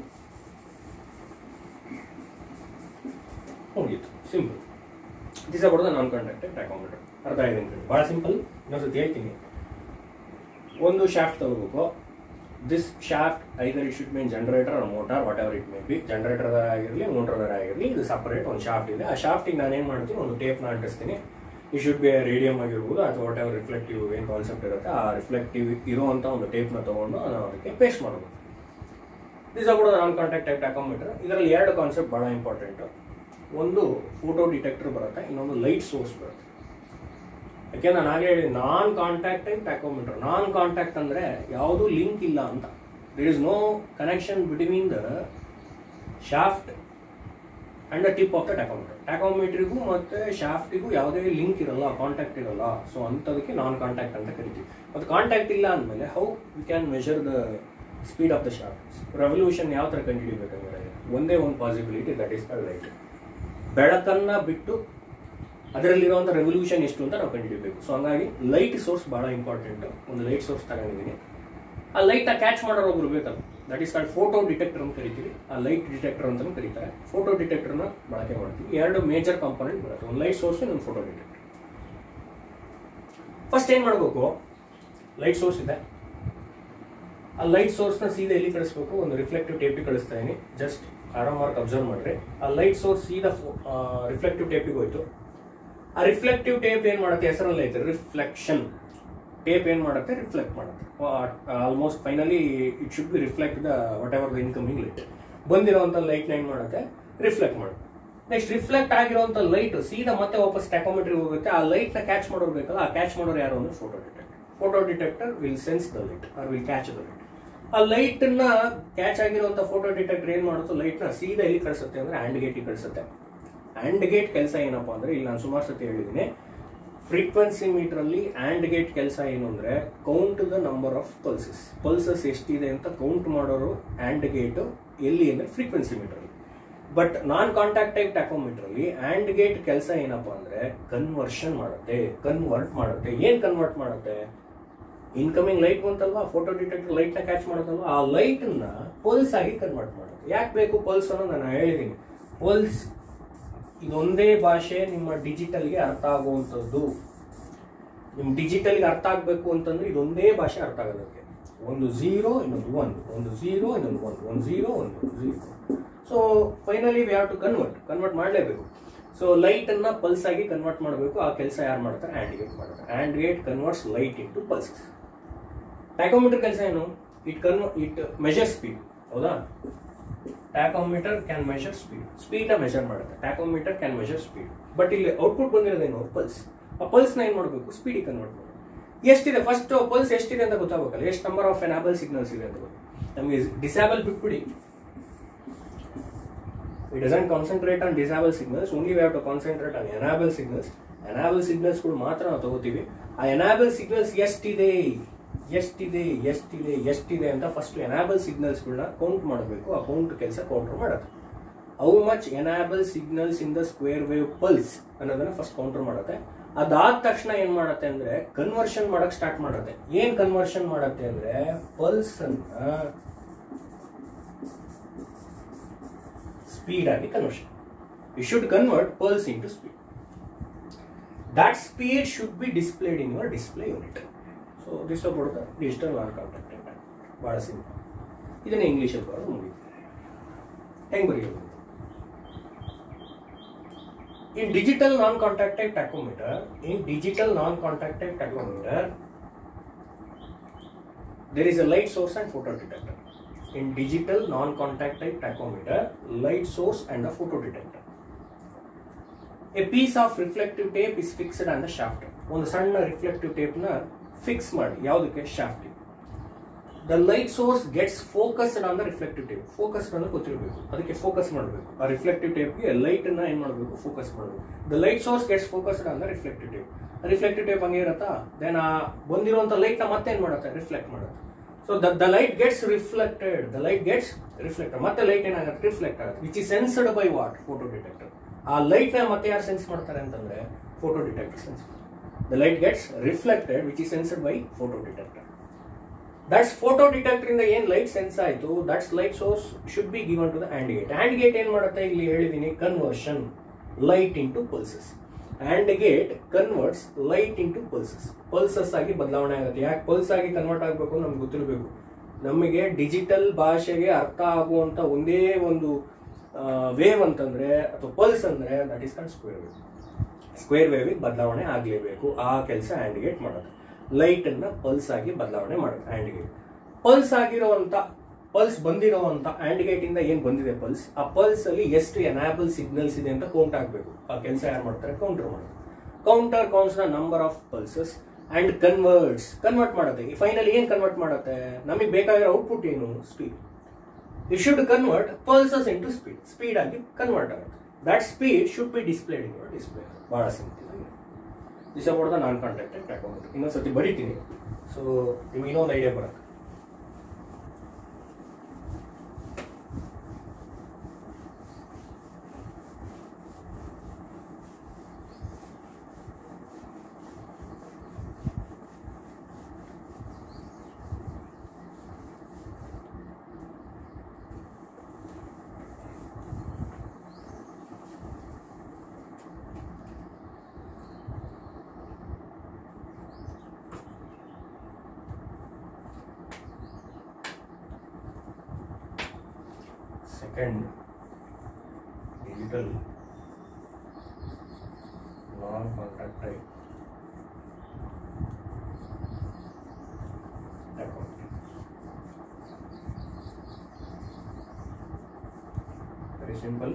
ಮುಗೀತು simple this about the non contacted tachometer ಅರ್ಥ ಆಗಿದೆ ಅಂತ ಭಾಳ ಸಿಂಪಲ್ ಇನ್ನೊಂದ್ಸತಿ ಹೇಳ್ತೀನಿ ಒಂದು ಶಾಫ್ಟ್ ತಗೋಬೇಕು this shaft either it should mean generator motor whatever it may be generator ಆಗಿರಲಿ ಮೋಟರ್ ಆಗಿರಲಿ ಇದು ಸಪರೇಟ್ ಒಂದು ಶಾಫ್ಟ್ ಇದೆ ಆ ಶಾಫ್ಟಿಗೆ ನಾನು ಏನು ಮಾಡ್ತೀನಿ ಒಂದು ಟೇಪ್ನ ಅಂಟಿಸ್ತೀನಿ ಈ ಶುಡ್ ಬಿ ರೇಡಿಯಂ ಆಗಿರ್ಬೋದು ಅಥವಾ ವಾಟ್ ಎವರ್ ರಿಫ್ಲೆಕ್ಟಿವ್ ಏನು ಕಾನ್ಸೆಪ್ಟ್ ಇರುತ್ತೆ ಆ ರಿಫ್ಲೆಕ್ಟಿವ್ ಇರುವಂಥ ಒಂದು ಟೇಪ್ನ ತೊಗೊಂಡು ನಾವು ಅದಕ್ಕೆ ಪೇಸ್ಟ್ ಮಾಡಬೇಕು ದಿಸ್ ಕೂಡ ನಾನ್ ಕಾಂಟ್ಯಾಕ್ಟ್ ಟೈಪ್ ಟ್ಯಾಕೋಮೀಟರ್ ಇದರಲ್ಲಿ ಎರಡು ಕಾನ್ಸೆಪ್ಟ್ ಭಾಳ ಇಂಪಾರ್ಟೆಂಟ್ ಒಂದು ಫೋಟೋ ಡಿಟೆಕ್ಟರ್ ಬರುತ್ತೆ ಇನ್ನೊಂದು ಲೈಟ್ ಸೋರ್ಸ್ ಬರುತ್ತೆ ಯಾಕೆ ನಾನು ಆಗಲೇ ಹೇಳಿ non contact type tachometer non contact ಅಂದ್ರೆ ಯಾವುದು ಲಿಂಕ್ ಇಲ್ಲ ಅಂತ there is no connection between the shaft and the tip of the tachometer ಟ್ಯಾಕೋಮೀಟರ್ಗೂ ಮತ್ತೆ ಶಾಫ್ಟಿಗೂ ಯಾವುದೇ ಲಿಂಕ್ ಇರಲ್ಲ ಕಾಂಟ್ಯಾಕ್ಟ್ ಇರಲ್ಲ ಸೊ ಅಂಥದಕ್ಕೆ ನಾನ್ ಕಾಂಟ್ಯಾಕ್ಟ್ ಅಂತ ಕರಿತೀವಿ ಮತ್ತು ಕಾಂಟ್ಯಾಕ್ಟ್ ಇಲ್ಲ ಅಂದಮೇಲೆ how we can measure the speed of the shaft revolution ಯಾವ ಥರ ಕಂಡುಹಿಡಿಬೇಕಂದ್ರೆ ಒಂದೇ ಒಂದು possibility that is the light ಬೆಳಕನ್ನ ಬಿಟ್ಟು ಅದರಲ್ಲಿರುವಂಥ ರೆವಲ್ಯೂಷನ್ ಎಷ್ಟು ಅಂತ ನಾವು ಕಂಡುಹಿಡಿಯಬೇಕು ಸೊ ಹಂಗಾಗಿ ಲೈಟ್ ಸೋರ್ಸ್ ಬಹಳ ಇಂಪಾರ್ಟೆಂಟ್ ಒಂದು ಲೈಟ್ ಸೋರ್ಸ್ ತಗೊಂಡಿದ್ದೀನಿ ಆ ಲೈಟ್ನ ಕ್ಯಾಚ್ ಮಾಡೋರು ಒಬ್ರು ಬೇಕಲ್ಲ that is called photo detector ಅಂತ ಕರಿತೀವಿ ಆ ಲೈಟ್ ಡಿಟೆಕ್ಟರ್ ಅಂತಲೂ ಕರೀತಾರೆ ಫೋಟೋ ಡಿಟೆಕ್ಟರ್ನ ಬಳಕೆ ಮಾಡ್ತೀವಿ ಎರಡು ಮೇಜರ್ ಕಾಂಪೋನೆಂಟ್ ಬರುತ್ತೆ ಒಂದು ಲೈಟ್ ಸೋರ್ಸ್ ಒಂದು ಫೋಟೋ ಡಿಟೆಕ್ಟರ್ ಫಸ್ಟ್ ಏನು ಮಾಡಬೇಕು ಲೈಟ್ ಸೋರ್ಸ್ ಇದೆ ಆ ಲೈಟ್ ಸೋರ್ಸ್ನ ಸೀದಾ ಎಲ್ಲಿ ಕಳಿಸ್ಬೇಕು ಒಂದು ರಿಫ್ಲೆಕ್ಟಿವ್ ಟೇಪಿಗೆ ಕಳಿಸ್ತಾ ಇದೀನಿ ಜಸ್ಟ್ ಆರಾಮ್ ಮಾರ್ಕ್ ಅಬ್ಸರ್ವ್ ಮಾಡ್ರಿ ಆ ಲೈಟ್ ಸೋರ್ಸ್ ಸೀದಾ ರಿಫ್ಲೆಕ್ಟಿವ್ ಟೇಪಿಗೆ ಹೋಯ್ತು ಆ ರಿಫ್ಲೆಕ್ಟಿವ್ ಟೇಪ್ ಏನ್ ಮಾಡುತ್ತೆ ಹೆಸರಲ್ಲಿ ಐತೆ ರಿಫ್ಲೆಕ್ಷನ್ ಟೇಪ್ ಏನ್ ಮಾಡುತ್ತೆ ರಿಫ್ಲೆಕ್ಟ್ ಮಾಡುತ್ತೆ almost finally it should be reflect the whatever the incoming light ಬಂದಿರೋಂಥ ಲೈಟ್ನ ಏನ್ ಮಾಡುತ್ತೆ ರಿಫ್ಲೆಕ್ಟ್ ಮಾಡುತ್ತೆ ನೆಕ್ಸ್ಟ್ ರಿಫ್ಲೆಕ್ಟ್ ಆಗಿರುವಂತ ಲೈಟ್ ಸೀದಾ ಮತ್ತೆ ವಾಪಸ್ ಟ್ಯಾಕೋಮೆಟ್ರಿಗೆ ಹೋಗುತ್ತೆ ಆ ಲೈಟ್ ನ ಕ್ಯಾಚ್ ಮಾಡೋರು ಬೇಕಲ್ಲ ಆ ಕ್ಯಾಚ್ ಮಾಡೋರು ಯಾರು ಅಂದ್ರೆ photo detector photo detector will sense the light or will catch the light ಆ ಲೈಟ್ ನ ಕ್ಯಾಚ್ ಆಗಿರುವಂತ ಫೋಟೋ ಡಿಟೆಕ್ಟರ್ ಏನ್ ಮಾಡುತ್ತೋ ಲೈಟ್ ನ ಸೀದಾ ಎಲ್ಲಿ ಕಳಿಸುತ್ತೆ ಅಂದ್ರೆ ಹ್ಯಾಂಡ್ ಗೇಟಿಗೆ ಕಳಿಸುತ್ತೆ ಹ್ಯಾಂಡ್ ಗೇಟ್ ಕೆಲಸ ಏನಪ್ಪಾ ಅಂದ್ರೆ ಇಲ್ಲಿ ನಾನು ಸುಮಾರು ಸತಿ ಹೇಳಿದ್ದೀನಿ ಫ್ರೀಕ್ವೆನ್ಸಿ ಮೀಟರ್ ಅಲ್ಲಿ ಹ್ಯಾಂಡ್ ಗೇಟ್ ಕೆಲಸ ಏನು ಅಂದ್ರೆ count the number of pulses pulses ಎಷ್ಟಿದೆ ಅಂತ ಕೌಂಟ್ ಮಾಡೋರು ಹ್ಯಾಂಡ್ ಗೇಟ್ ಎಲ್ಲಿ ಅಂದ್ರೆ ಫ್ರೀಕ್ವೆನ್ಸಿ ಮೀಟರ್ ಅಲ್ಲಿ but non contact type tachometer ಅಲ್ಲಿ ಹ್ಯಾಂಡ್ ಗೇಟ್ ಕೆಲಸ ಏನಪ್ಪಾ ಅಂದ್ರೆ ಕನ್ವರ್ಷನ್ ಮಾಡುತ್ತೆ ಕನ್ವರ್ಟ್ ಮಾಡುತ್ತೆ ಏನ್ ಕನ್ವರ್ಟ್ ಮಾಡುತ್ತೆ ಇನ್ಕಮಿಂಗ್ ಲೈಟ್ ಬಂತಲ್ವಾ ಫೋಟೋ ಡಿಟೆಕ್ಟರ್ ಲೈಟ್ ನ ಕ್ಯಾಚ್ ಮಾಡುತ್ತಲ್ವಾ ಆ ಲೈಟ್ ನ ಪಲ್ಸ್ ಆಗಿ ಕನ್ವರ್ಟ್ ಮಾಡುತ್ತೆ ಯಾಕೆ ಬೇಕು ಪಲ್ಸ್ ಅನ್ನೋ ನಾನು ಹೇಳಿದ್ದೀನಿ ಪಲ್ಸ್ ಇದೊಂದೇ ಭಾಷೆ ನಿಮ್ಮ ಡಿಜಿಟಲ್ಗೆ ಅರ್ಥ ಆಗುವಂಥದ್ದು ನಿಮ್ಮ ಡಿಜಿಟಲ್ಗೆ ಅರ್ಥ ಆಗಬೇಕು ಅಂತಂದ್ರೆ ಇದೊಂದೇ ಭಾಷೆ ಅರ್ಥ ಆಗೋದಕ್ಕೆ ಒಂದು ಝೀರೋ ಇನ್ನೊಂದು ಒನ್ ಒಂದು ಝೀರೋ ಇನ್ನೊಂದು ಒನ್ ಒಂದು ಝೀರೋ ಒಂದು zero so finally we have to convert convert ಮಾಡಲೇಬೇಕು ಸೊ ಲೈಟ್ ಅನ್ನ ಪಲ್ಸ್ ಆಗಿ ಕನ್ವರ್ಟ್ ಮಾಡಬೇಕು ಆ ಕೆಲಸ ಯಾರು ಮಾಡ್ತಾರೆ ಆ್ಯಂಡ್ ಗೇಟ್ ಮಾಡ್ತಾರೆ AND gate converts light into pulses tachometer ಕೆಲಸ ಏನು ಇಟ್ ಕನ್ವ ಇಟ್ ಮೆಜರ್ ಸ್ಪೀಡ್ ಹೌದಾ tachometer can measure speed speed measure ಮಾಡುತ್ತೆ tachometer can measure speed but ಇಲ್ಲಿ ಔಟ್ಪುಟ್ ಬಂದಿರೋದೇನು ಪಲ್ಸ್ ಆ ಪಲ್ಸ್ನ ಏನು ಮಾಡಬೇಕು ಸ್ಪೀಡಿಗೆ ಕನ್ವರ್ಟ್ ಮಾಡಬೇಕು ಎಷ್ಟಿದೆ ಫಸ್ಟ್ ಪಲ್ಸ್ ಎಷ್ಟಿದೆ ಅಂತ ಗೊತ್ತಾಗಬೇಕಲ್ಲ ಎಷ್ಟು ನಂಬರ್ ಆಫ್ ಎನಾಬಲ್ ಸಿಗ್ನಲ್ಸ್ ಇದೆ ಅಂತ ಗೊತ್ತು. ನಮಗೆ ಡಿಸೇಬಲ್ ಬಿಟ್ಬಿಡಿ it doesn't concentrate on disable signals only we have to concentrate on enable signals enable ಸಿಗ್ನಲ್ಸ್ಗಳು ಮಾತ್ರ ನಾವು ತಗೋತೀವಿ ಆ ಎನಾಬಲ್ ಸಿಗ್ನಲ್ಸ್ ಎಷ್ಟಿದೆ ಎಷ್ಟಿದೆ ಎಷ್ಟಿದೆ ಎಷ್ಟಿದೆ ಅಂತ ಫಸ್ಟ್ ಎನಾಬಲ್ ಸಿಗ್ನಲ್ಸ್ಗಳನ್ನ ಕೌಂಟ್ ಮಾಡಬೇಕು ಆ ಕೌಂಟ್ ಕೆಲಸ ಕೌಂಟರ್ ಮಾಡುತ್ತೆ how much enable signals in the square wave pulse ಅನ್ನೋದನ್ನ ಫಸ್ಟ್ ಕೌಂಟರ್ ಮಾಡುತ್ತೆ ಅದಾದ ತಕ್ಷಣ ಏನ್ ಮಾಡುತ್ತೆ ಅಂದ್ರೆ ಕನ್ವರ್ಷನ್ ಮಾಡಕ್ ಸ್ಟಾರ್ಟ್ ಮಾಡುತ್ತೆ ಏನ್ ಕನ್ವರ್ಷನ್ ಮಾಡುತ್ತೆ ಅಂದ್ರೆ ಪಲ್ಸ್ ಅನ್ನ ಸ್ಪೀಡ್ ಆಗಿ conversion you should convert pulse into speed that speed should be displayed in your display unit so this ಕೊಡ್ತಾರೆ ಡಿಜಿಟಲ್ ನಾನ್ ಕಾಂಟ್ಯಾಕ್ಟ್ ಭಾಳ ಸಿಂಪಲ್ ಇದನ್ನ ಇಂಗ್ಲೀಷಲ್ಲಿ ಬರೋದು ಮುಗಿತು ಹೆಂಗ್ ಬರೆಯೋದು In digital non-contacted tachometer, in digital non-contacted tachometer, there is a light source and photodetector. In digital non-contacted tachometer, light source and a photodetector. A piece of reflective tape is fixed on the shaft. ಒಂದು ಸಣ್ಣ ರಿಫ್ಲೆಕ್ಟಿವ್ ಟೇಪ್ನ ಫಿಕ್ಸ್ ಮಾಡಿ ಯಾವುದಕ್ಕೆ shaft the light source gets focused on the reflective tape focused ಅಂದ್ರೆ ಗೊತ್ತಿರಬೇಕು ಅದಕ್ಕೆ ಫೋಕಸ್ ಮಾಡಬೇಕು ಆ ರಿಫ್ಲೆಕ್ಟಿವ್ ಟೇಪ್ಗೆ ಲೈಟ್ ಅನ್ನ ಏನ್ ಮಾಡಬೇಕು ಫೋಕಸ್ ಮಾಡಬೇಕು the light source gets focused on the reflective tape reflective tape ಹಂಗೆ ಇರತ್ತಾ ದೆನ್ ಆ ಬಂದಿರುವಂತ ಲೈಟ್ ನ ಮತ್ತೆ ಏನ್ ಮಾಡುತ್ತೆ ರಿಫ್ಲೆಕ್ಟ್ ಮಾಡುತ್ತೆ so the light gets reflected the light gets reflected ಮತ್ತೆ ಲೈಟ್ ಏನಾಗುತ್ತೆ ರಿಫ್ಲೆಕ್ಟ್ ಆಗುತ್ತೆ which is sensed by what photo detector ಆ ಲೈಟ್ ನ ಮತ್ತೆ ಯಾರು ಸೆನ್ಸ್ ಮಾಡ್ತಾರೆ ಅಂತಂದ್ರೆ photo detector sense the light gets reflected which is sensed by photo detector that's photo detector ಇಂದ ಏನ್ ಲೈಟ್ ಸೆನ್ಸ್ ಆಯ್ತು that's light source should be given to the AND gate AND gate ಏನ್ ಮಾಡುತ್ತೆ ಇಲ್ಲಿ ಹೇಳಿದೀನಿ conversion light into pulses AND gate converts light into pulses pulses ಆಗಿ ಬದಲಾವಣೆ ಆಗುತ್ತೆ ಯಾಕೆ ಪಲ್ಸ್ ಆಗಿ ಕನ್ವರ್ಟ್ ಆಗಬೇಕು ನಮ್ಗೆ ಗೊತ್ತಿರಬೇಕು ನಮಗೆ ಡಿಜಿಟಲ್ ಭಾಷೆಗೆ ಅರ್ಥ ಆಗುವಂತ ಒಂದೇ ಒಂದು ವೇವ್ ಅಂತಂದ್ರೆ ಅಥವಾ ಪಲ್ಸ್ ಅಂದ್ರೆ that is called square wave square ವೇವಿಗೆ ಬದಲಾವಣೆ ಆಗಲೇಬೇಕು ಆ ಕೆಲಸ ಆ್ಯಂಡ್ ಗೇಟ್ ಮಾಡುತ್ತೆ ಲೈಟ್ ಅನ್ನ ಪಲ್ಸ್ ಆಗಿ ಬದಲಾವಣೆ ಮಾಡುತ್ತೆ ಆ್ಯಂಡ್ ಗೇಟ್ ಪಲ್ಸ್ ಆಗಿರುವಂತ ಪಲ್ಸ್ ಬಂದಿರುವಂತ ಆ್ಯಂಡ್ ಗೇಟ್ ಇಂದ ಏನ್ ಬಂದಿದೆ ಪಲ್ಸ್ ಆ ಪಲ್ಸ್ ಅಲ್ಲಿ ಎಷ್ಟು ಎನಾಬಲ್ ಸಿಗ್ನಲ್ಸ್ ಇದೆ ಅಂತ ಕೌಂಟ್ ಆಗಬೇಕು ಆ ಕೆಲಸ ಯಾರು ಮಾಡ್ತಾರೆ ಕೌಂಟರ್ ಮಾಡುತ್ತೆ ಕೌಂಟರ್ ಕೌಂಟ್ಸ್ ನ number of pulses and converts convert ಮಾಡುತ್ತೆ ಫೈನಲ್ ಏನ್ ಕನ್ವರ್ಟ್ ಮಾಡುತ್ತೆ ನಮಗೆ ಬೇಕಾಗಿರೋ ಔಟ್ಪುಟ್ ಏನು speed you should convert pulses into speed speed ಆಗಿ ಕನ್ವರ್ಟ್ ಆಗುತ್ತೆ that speed should be displayed in your display ಬಹಳ ಸಿಂಪಲ್ ಆಗಿ this about the non contacted tachometry ಇನ್ನೊಂದು ಸತಿ ಬರಿತೀನಿ ಸೊ ನಿಮ್ಗೆ ಇನ್ನೊಂದು ಐಡಿಯಾ ಬರುತ್ತೆ second digital non-contact type account. Very simple.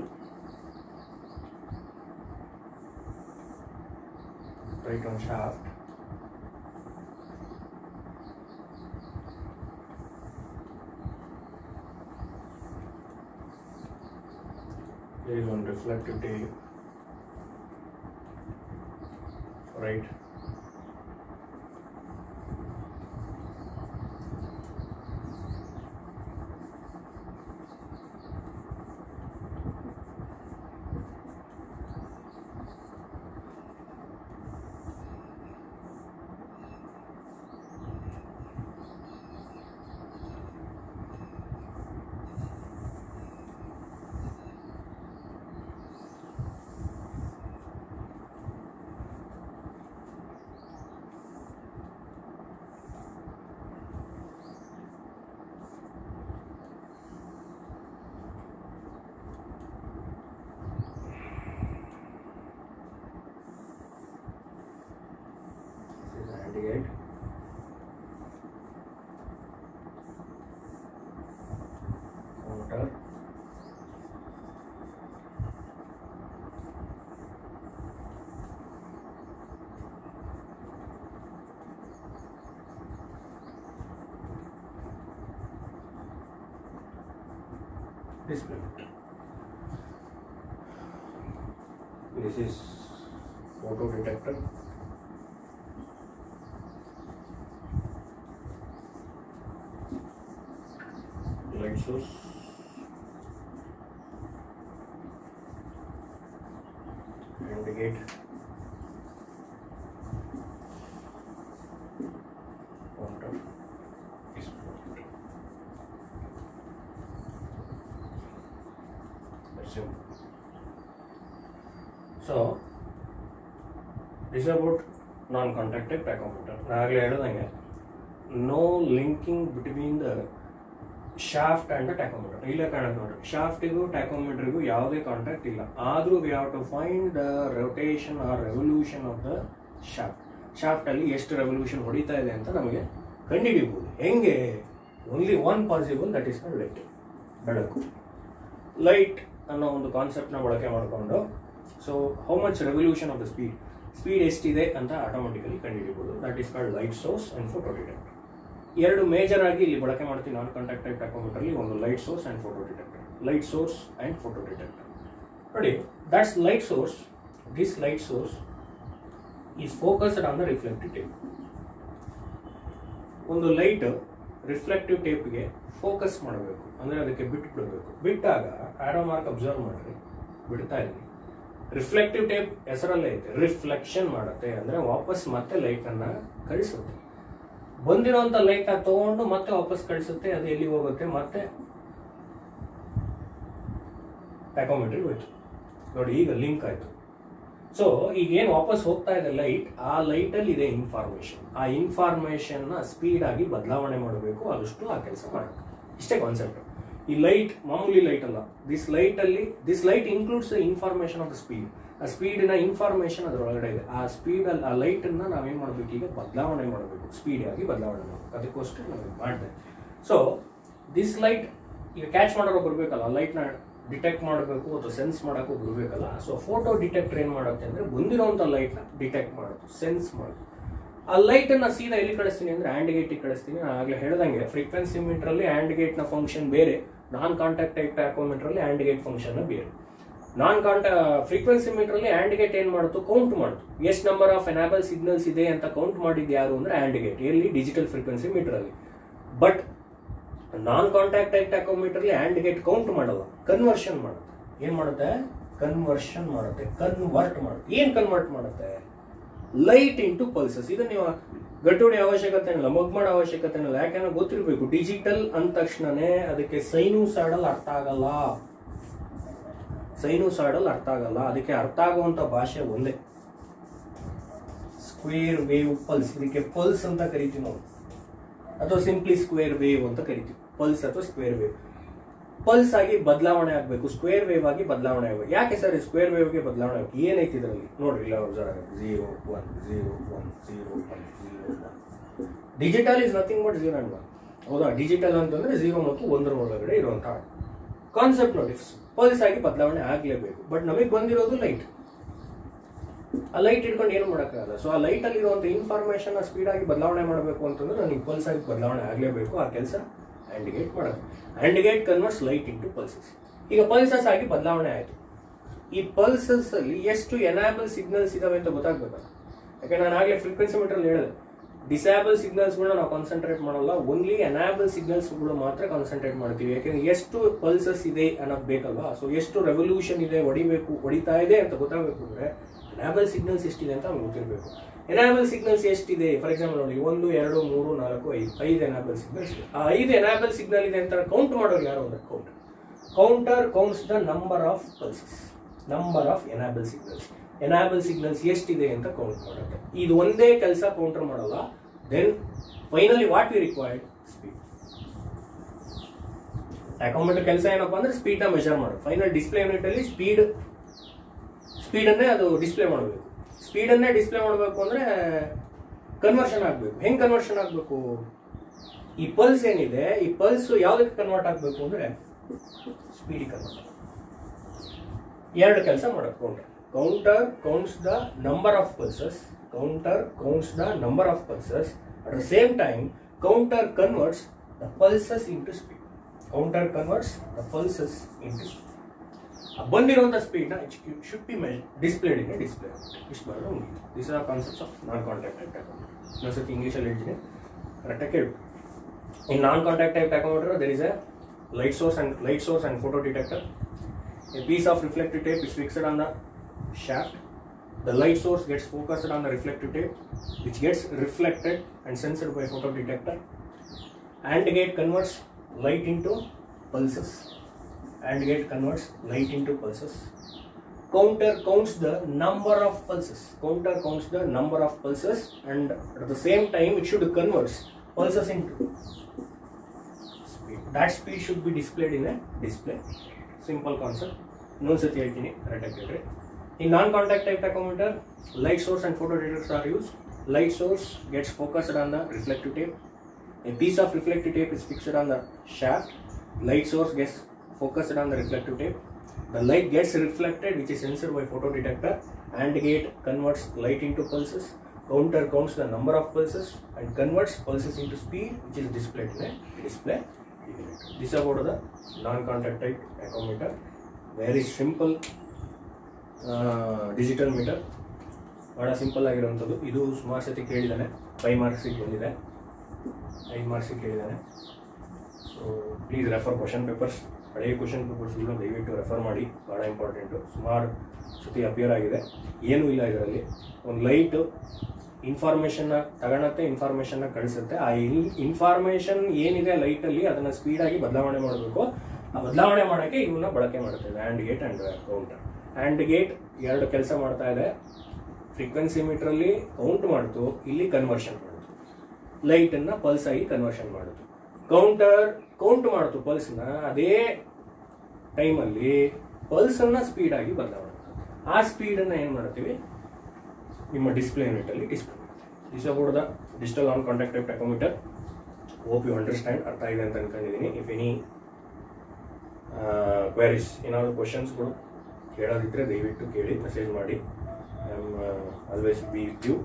Right on shaft. There is one reflective tape. Right. indicate counter display this is photo detector light source indicate counter display That's simple. So this about non contacted tachometer ನಾನು ಆಗಲೇ ಹೇಳ್ದಂಗೆ no linking between the shaft and the tachometer ಇಲ್ಲೇ ಕಾಣಕ್ಕೆ ನೋಡ್ರಿ ಶಾಫ್ಟಿಗೂ ಟ್ಯಾಕೋಮೀಟರ್ಗೂ ಯಾವುದೇ ಕಾಂಟ್ಯಾಕ್ಟ್ ಇಲ್ಲ ಆದರೂ we have to find the rotation or revolution of the shaft ಶಾಫ್ಟಲ್ಲಿ ಎಷ್ಟು ರೆವಲ್ಯೂಷನ್ ಹೊಡಿತಾ ಇದೆ ಅಂತ ನಮಗೆ ಕಂಡುಹಿಡಿಬೋದು ಹೆಂಗೆ only one possible that is light ಬೆಳಕು ಲೈಟ್ ಅನ್ನೋ ಒಂದು ಕಾನ್ಸೆಪ್ಟ್ನ ಬಳಕೆ ಮಾಡಿಕೊಂಡು so how much revolution of the speed speed ಎಷ್ಟಿದೆ ಅಂತ ಆಟೋಮೆಟಿಕಲಿ ಕಂಡುಹಿಡಿಬೋದು that is called light source and photo detector ಎರಡು ಮೇಜರ್ ಆಗಿ ಇಲ್ಲಿ ಬಳಕೆ ಮಾಡ್ತೀವಿ ನಾನ್ ಕಾಂಟ್ಯಾಕ್ಟೆಡ್ ಟೈಕೋಮೀಟರ್ಲಿ ಒಂದು light source and photo detector light source and photo detector ನೋಡಿ that's light source this light source is focused on the reflective tape ಒಂದು ಲೈಟ್ ರಿಫ್ಲೆಕ್ಟಿವ್ ಟೇಪ್ಗೆ ಫೋಕಸ್ ಮಾಡಬೇಕು ಅಂದರೆ ಅದಕ್ಕೆ ಬಿಟ್ಟು ಬಿಡಬೇಕು ಬಿಟ್ಟಾಗ ಆರೋ ಮಾರ್ಕ್ ಅಬ್ಸರ್ವ್ ಮಾಡಿರಿ ಬಿಡ್ತಾ ಇದ್ದೀನಿ ರಿಫ್ಲೆಕ್ಟಿವ್ ಟೇಪ್ ಹೆಸರಲ್ಲೇ ಐತೆ ರಿಫ್ಲೆಕ್ಷನ್ ಮಾಡುತ್ತೆ ಅಂದರೆ ವಾಪಸ್ ಮತ್ತೆ ಲೈಟನ್ನು ಕಳಿಸುತ್ತೆ ಬಂದಿರೋಂಥ ಲೈಟ್ನ ತಗೊಂಡು ಮತ್ತೆ ವಾಪಸ್ ಕಳಿಸುತ್ತೆ ಅದು ಎಲ್ಲಿ ಹೋಗುತ್ತೆ ಮತ್ತೆ ಟ್ಯಾಕೋಮೆಟ್ರಿ ಹೋಯ್ತು ನೋಡಿ ಈಗ ಲಿಂಕ್ ಆಯಿತು ಸೊ ಈಗ ಏನು ವಾಪಸ್ ಹೋಗ್ತಾ ಇದೆ ಲೈಟ್ ಆ ಲೈಟಲ್ಲಿ ಇದೆ ಇನ್ಫಾರ್ಮೇಶನ್ ಆ ಇನ್ಫಾರ್ಮೇಶನ್ನ ಸ್ಪೀಡ್ ಆಗಿ ಬದಲಾವಣೆ ಮಾಡಬೇಕು ಆದಷ್ಟು ಆ ಕೆಲಸ ಮಾಡಬೇಕು ಇಷ್ಟೇ ಕಾನ್ಸೆಪ್ಟ್ ಈ ಲೈಟ್ ಮಾಮೂಲಿ ಲೈಟ್ ಅಲ್ಲ ದಿಸ್ ಲೈಟ್ ಅಲ್ಲಿ this light includes the information of the speed ಆ ಸ್ಪೀಡಿನ ಇನ್ಫಾರ್ಮೇಶನ್ ಅದರೊಳಗಡೆ ಇದೆ ಆ ಸ್ಪೀಡ್ ಅಲ್ಲಿ ಆ ಲೈಟ್ ಅನ್ನ ನಾವೇನ್ ಮಾಡಬೇಕು ಈಗ ಬದಲಾವಣೆ ಮಾಡಬೇಕು ಸ್ಪೀಡ್ ಆಗಿ ಬದಲಾವಣೆ ಮಾಡಬೇಕು ಅದಕ್ಕೋಸ್ಕರ ನಾವು ಮಾಡಿದೆ ಸೊ ದಿಸ್ ಲೈಟ್ ಈಗ ಕ್ಯಾಚ್ ಮಾಡೋರು ಬರಬೇಕಲ್ಲ ಲೈಟ್ನ ಡಿಟೆಕ್ಟ್ ಮಾಡಬೇಕು ಅಥವಾ ಸೆನ್ಸ್ ಮಾಡೋಕ್ಕೂ ಬರಬೇಕಲ್ಲ ಸೊ ಫೋಟೋ ಡಿಟೆಕ್ಟರ್ ಏನು ಮಾಡುತ್ತೆ ಅಂದರೆ ಬಂದಿರೋಂಥ ಲೈಟ್ನ ಡಿಟೆಕ್ಟ್ ಮಾಡೋದು ಸೆನ್ಸ್ ಮಾಡೋದು ಆ ಲೈಟನ್ನು ಸೀದಾ ಎಲ್ಲಿ ಕಳಿಸ್ತೀನಿ ಅಂದರೆ ಆ್ಯಂಡ್ ಗೇಟಿಗೆ ಕಳಿಸ್ತೀನಿ ನಾನು ಆಗಲೇ ಹೇಳ್ದಂಗೆ ಫ್ರೀಕ್ವೆನ್ಸಿ ಮೀಟ್ರಲ್ಲಿ ಆ್ಯಂಡ್ ಗೇಟ್ನ ಫಂಕ್ಷನ್ ಬೇರೆ ನಾನ್ ಕಾಂಟ್ಯಾಕ್ಟ್ ಟೈಪ್ ಟ್ಯಾಕೋಮೀಟ್ರಲ್ಲಿ ಆ್ಯಂಡ್ ಗೇಟ್ ಫಂಕ್ಷನ್ ಬೇರೆ ನಾನ್ ಕಾಂಟ ಫ್ರೀಕ್ವೆನ್ಸಿ ಮೀಟ್ರಲ್ಲಿ ಆ್ಯಂಡ್ ಗೇಟ್ ಏನು ಮಾಡುತ್ತು ಕೌಂಟ್ ಮಾಡುತ್ತು ಎಷ್ಟು ನಂಬರ್ ಆಫ್ ಎನಾಬಲ್ ಸಿಗ್ನಲ್ಸ್ ಇದೆ ಅಂತ ಕೌಂಟ್ ಮಾಡಿದ್ದು ಯಾರು ಅಂದರೆ ಆ್ಯಂಡ್ ಗೇಟ್ ಎಲ್ಲಿ ಡಿಜಿಟಲ್ ಫ್ರೀಕ್ವೆನ್ಸಿ ಮೀಟ್ರಲ್ಲಿ ಬಟ್ ನಾನ್ ಕಾಂಟ್ಯಾಕ್ಟ್ ಟೈಪ್ ಟ್ಯಾಕೋಮೀಟರ್ಲಿ ಆ್ಯಂಡ್ ಗೇಟ್ ಕೌಂಟ್ ಮಾಡಲ್ಲ ಕನ್ವರ್ಷನ್ ಮಾಡುತ್ತೆ ಏನ್ ಮಾಡುತ್ತೆ ಕನ್ವರ್ಷನ್ ಮಾಡುತ್ತೆ ಕನ್ವರ್ಟ್ ಮಾಡುತ್ತೆ ಏನ್ ಕನ್ವರ್ಟ್ ಮಾಡುತ್ತೆ ಲೈಟ್ ಇಂಟು ಪಲ್ಸಸ್ ಇದು ನೀವು ಗಟ್ಟುಡಿ ಅವಶ್ಯಕತೆ ಇಲ್ಲ ಮಗ್ ಮಾಡೋ ಅವಶ್ಯಕತೆ ಇಲ್ಲ ಯಾಕಂದ್ರೆ ಗೊತ್ತಿರಬೇಕು ಡಿಜಿಟಲ್ ಅಂದ ತಕ್ಷಣನೇ ಅದಕ್ಕೆ ಸೈನುಸಾಯ್ಡಲ್ ಅರ್ಥ ಆಗಲ್ಲ ಸೈನುಸಾಯ್ಡಲ್ ಅರ್ಥ ಆಗಲ್ಲ ಅದಕ್ಕೆ ಅರ್ಥ ಆಗುವಂತ ಭಾಷೆ ಒಂದೇ ಸ್ಕ್ವೇರ್ ವೇವ್ ಪಲ್ಸ್ ಇದಕ್ಕೆ ಪಲ್ಸ್ ಅಂತ ಕರಿತೀವಿ ನಾವು ಅಥವಾ ಸಿಂಪ್ಲಿ ಸ್ಕ್ವೇರ್ ವೇವ್ ಅಂತ ಕರಿತೀವಿ ಪಲ್ಸ್ ಅಥವಾ ಸ್ಕ್ವೇರ್ ವೇವ್ ಪಲ್ಸ್ ಆಗಿ ಬದಲಾವಣೆ ಆಗಬೇಕು ಸ್ಕ್ವೇರ್ ವೇವ್ ಆಗಿ ಬದಲಾವಣೆ ಆಗಬೇಕು ಯಾಕೆ ಸರ್ ಸ್ಕ್ವೇರ್ ವೇವ್ಗೆ ಬದಲಾವಣೆ ಆಗಬೇಕು ಏನೈತಿ ಇದರಲ್ಲಿ ನೋಡ್ರಿ ಇಲ್ಲ ಅಬ್ಸರ್ವ್ ಆಗುತ್ತೆ zero one zero one zero one zero one digital is nothing but zero and one ಹೌದಾ ಡಿಜಿಟಲ್ ಅಂತಂದ್ರೆ ಝೀರೋ ಮತ್ತು ಒಂದರ ಒಳಗಡೆ ಇರುವಂತ ಕಾನ್ಸೆಪ್ಟ್ ನೋಡಿ ಪಲ್ಸ್ ಆಗಿ ಬದಲಾವಣೆ ಆಗಲೇಬೇಕು ಬಟ್ ನಮಗೆ ಬಂದಿರೋದು ಲೈಟ್ ಆ ಲೈಟ್ ಇಟ್ಕೊಂಡು ಏನು ಮಾಡೋಕ್ಕಾಗಲ್ಲ ಸೊ ಆ ಲೈಟ್ ಅಲ್ಲಿ ಇರುವಂತ ಇನ್ಫಾರ್ಮೇಶನ್ ಸ್ಪೀಡ್ ಆಗಿ ಬದಲಾವಣೆ ಮಾಡಬೇಕು ಅಂತಂದ್ರೆ ನನಗೆ ಪಲ್ಸ್ ಆಗಿ ಬದಲಾವಣೆ ಆಗಲೇಬೇಕು ಆ ಕೆಲಸ ಆ್ಯಂಡ್ ಗೇಟ್ ಮಾಡೋದು and gate converts light into pulses ಈಗ ಪಲ್ಸಸ್ ಆಗಿ ಬದಲಾವಣೆ ಆಯಿತು ಈ ಪಲ್ಸಸ್ ಅಲ್ಲಿ ಎಷ್ಟು ಎನಾಬಲ್ ಸಿಗ್ನಲ್ಸ್ ಇದಾವೆ ಅಂತ ಗೊತ್ತಾಗ್ಬೇಕಲ್ಲ ಯಾಕೆ ನಾನು ಆಗಲೇ ಫ್ರೀಕ್ವೆನ್ಸಿ ಮೀಟರ್ ಹೇಳಿದೆ ಡಿಸೇಬಲ್ ಸಿಗ್ನಲ್ಸ್ಗಳನ್ನ ನಾವು ಕಾನ್ಸಂಟ್ರೇಟ್ ಮಾಡಲ್ಲ ಓನ್ಲಿ ಎನಾಬಲ್ ಸಿಗ್ನಲ್ಸ್ಗಳು ಮಾತ್ರ ಕಾನ್ಸಂಟ್ರೇಟ್ ಮಾಡ್ತೀವಿ ಯಾಕೆಂದ್ರೆ ಎಷ್ಟು ಪಲ್ಸಸ್ ಇದೆ ಅನ್ನೋದು ಬೇಕಲ್ವಾ ಸೊ ಎಷ್ಟು ರೆವಲ್ಯೂಷನ್ ಇದೆ ಹೊಡಿಬೇಕು ಹೊಡಿತಾ ಇದೆ ಅಂತ ಗೊತ್ತಾಗಬೇಕು ಅಂದ್ರೆ ಎನಾಬಲ್ ಸಿಗ್ನಲ್ಸ್ ಎಷ್ಟಿದೆ ಅಂತ ನಮ್ಗೆ ಗೊತ್ತಿರಬೇಕು ಎನಾಬಲ್ ಸಿಗ್ನಲ್ಸ್ ಎಷ್ಟಿದೆ ಫಾರ್ ಎಕ್ಸಾಂಪಲ್ ನೋಡಿ ಒಂದು ಎರಡು ಮೂರು ನಾಲ್ಕು ಐದು ಐದು ಎನಾಬಲ್ ಸಿಗ್ನಲ್ಸ್ ಇದೆ ಆ ಐದು ಎನಾಬಲ್ ಸಿಗ್ನಲ್ ಇದೆ ಅಂತ ಕೌಂಟ್ ಮಾಡೋರು ಯಾರು ಅಂದ್ರೆ count counter counts the number of pulses number of enable signals enable signals ಎಷ್ಟಿದೆ ಅಂತ ಕೌಂಟ್ ಮಾಡುತ್ತೆ ಇದು ಒಂದೇ ಕೆಲಸ ಕೌಂಟರ್ ಮಾಡಲ್ಲ then finally what we required speed tachometer ಕೆಲಸ ಏನಪ್ಪಾ ಅಂದ್ರೆ ಸ್ಪೀಡ್ ನ ಮೆಜರ್ ಮಾಡೋದು ಫೈನಲ್ ಡಿಸ್ಪ್ಲೇ ಯೂನಿಟ್ ಅಲ್ಲಿ ಸ್ಪೀಡ್ ಸ್ಪೀಡ್ ಅನ್ನೇ ಅದು ಡಿಸ್ಪ್ಲೇ ಮಾಡಬೇಕು ಸ್ಪೀಡ್ ಅನ್ನೇ ಡಿಸ್ಪ್ಲೇ ಮಾಡಬೇಕು ಅಂದ್ರೆ ಕನ್ವರ್ಷನ್ ಆಗಬೇಕು ಹೆಂಗ್ ಕನ್ವರ್ಷನ್ ಆಗಬೇಕು ಈ ಪಲ್ಸ್ ಏನಿದೆ ಈ ಪಲ್ಸ್ ಯಾವ್ದಕ್ಕೆ ಕನ್ವರ್ಟ್ ಆಗಬೇಕು ಅಂದ್ರೆ ಸ್ಪೀಡಿ ಕನ್ವರ್ಟ್ ಎರಡು ಕೆಲಸ ಮಾಡೋದು counter counter counts the number of pulses counter counts the number of pulses at the same time counter converts the pulses into speed counter converts the pulses into speed ಬಂದಿರುವಂಥ ಸ್ಪೀಡ್ನ ಶುಡ್ ಬಿ ಮೆಲ್ ಡಿಸ್ಪ್ಲೇಡ್ ಇನ್ ಡಿಸ್ಪ್ಲೇ ಇಷ್ಟು ಬರೋದು ಮುಗಿತು this are concepts of non contact type tachometer ಇನ್ನೊಂದ್ಸತಿ ಇಂಗ್ಲೀಷಲ್ಲಿ ಹೇಳ್ತೀನಿ ಕರೆಕ್ಟಾಗಿ ಕೇಳು In non-contact type tachometer, there is a light source and light source and photo detector. A piece of reflective tape is fixed on the shaft. The light source gets focused on the reflective tape, which gets reflected and censored by photo detector. AND gate converts light into pulses. AND gate converts light into pulses. Counter counts the number of pulses. Counter counts the number of pulses, and at the same time, it should convert pulses into speed. That speed should be displayed in a display. Simple concept. ಇನ್ನೊಂದ್ಸತಿ ಹೇಳ್ತೀನಿ ಕರೆಕ್ಟಾಗಿ ಕೇಳ್ರಿ In non-contact type tachometer, light source and photo detectors are used. Light source gets focused on the reflective tape. A piece of reflective tape is fixed on the shaft. Light source gets focused on the reflective tape. The light gets reflected, which is censored by photo detector. AND gate converts light into pulses. Counter counts the number of pulses and converts pulses into speed, which is displayed in a display unit. This is about the non-contact type tachometer. Very simple digital meter ಭಾಳ ಸಿಂಪಲ್ ಆಗಿರೋವಂಥದ್ದು ಇದು ಸುಮಾರು ಸತಿ ಕೇಳಿದ್ದಾನೆ ಫೈವ್ ಮಾರ್ಕ್ಸಿಗೆ ಬಂದಿದೆ ಐದು ಮಾರ್ಕ್ಸಿಗೆ ಕೇಳಿದ್ದಾನೆ so please refer question papers ಹಳೆಯ ಕ್ವಶನ್ ಪೇಪರ್ಸ್ಗಳನ್ನ ದಯವಿಟ್ಟು ರೆಫರ್ ಮಾಡಿ ಭಾಳ ಇಂಪಾರ್ಟೆಂಟು ಸುಮಾರು ಸತಿ ಅಪಿಯರ್ ಆಗಿದೆ ಏನೂ ಇಲ್ಲ ಇದರಲ್ಲಿ ಒಂದು ಲೈಟು ಇನ್ಫಾರ್ಮೇಷನ್ನ ತಗೊಳತ್ತೆ ಇನ್ಫಾರ್ಮೇಷನ್ನ ಕಳಿಸುತ್ತೆ ಆ ಇನ್ ಇನ್ಫಾರ್ಮೇಷನ್ ಏನಿದೆ ಲೈಟಲ್ಲಿ ಅದನ್ನು ಸ್ಪೀಡಾಗಿ ಬದಲಾವಣೆ ಮಾಡಬೇಕು ಆ ಬದಲಾವಣೆ ಮಾಡೋಕ್ಕೆ ಇವನ್ನ ಬಳಕೆ ಮಾಡ್ತೇವೆ and gate and counter and gate ಎರಡು ಕೆಲಸ ಮಾಡ್ತಾ ಇದೆ ಫ್ರೀಕ್ವೆನ್ಸಿ ಮೀಟ್ರಲ್ಲಿ ಕೌಂಟ್ ಮಾಡ್ತು ಇಲ್ಲಿ ಕನ್ವರ್ಷನ್ ಮಾಡ್ತು ಲೈಟನ್ನು ಪಲ್ಸ್ ಆಗಿ ಕನ್ವರ್ಷನ್ ಮಾಡಿತು ಕೌಂಟರ್ ಕೌಂಟ್ ಮಾಡ್ತು ಪಲ್ಸ್ನ ಅದೇ ಟೈಮಲ್ಲಿ ಪಲ್ಸನ್ನು ಸ್ಪೀಡಾಗಿ ಬದಲಾವಣೆ ಮಾಡುತ್ತೆ ಆ ಸ್ಪೀಡನ್ನು ಏನು ಮಾಡ್ತೀವಿ ನಿಮ್ಮ ಡಿಸ್ಪ್ಲೇ ಯೂನಿಟಲ್ಲಿ ಡಿಸ್ಪ್ಲೇ ಮಾಡ್ತೀವಿ this about the digital on contact type tachometer hope you understand ಅರ್ಥ ಆಗಿದೆ ಅಂತ ಅನ್ಕೊಂಡಿದ್ದೀನಿ ಇಫ್ ಎನಿ ಕ್ವೆರೀಸ್ ಏನಾದರೂ ಕ್ವಶನ್ಸ್ಗಳು ಕೇಳೋದಿದ್ರೆ ದಯವಿಟ್ಟು ಕೇಳಿ ಮೆಸೇಜ್ ಮಾಡಿ I am always be with you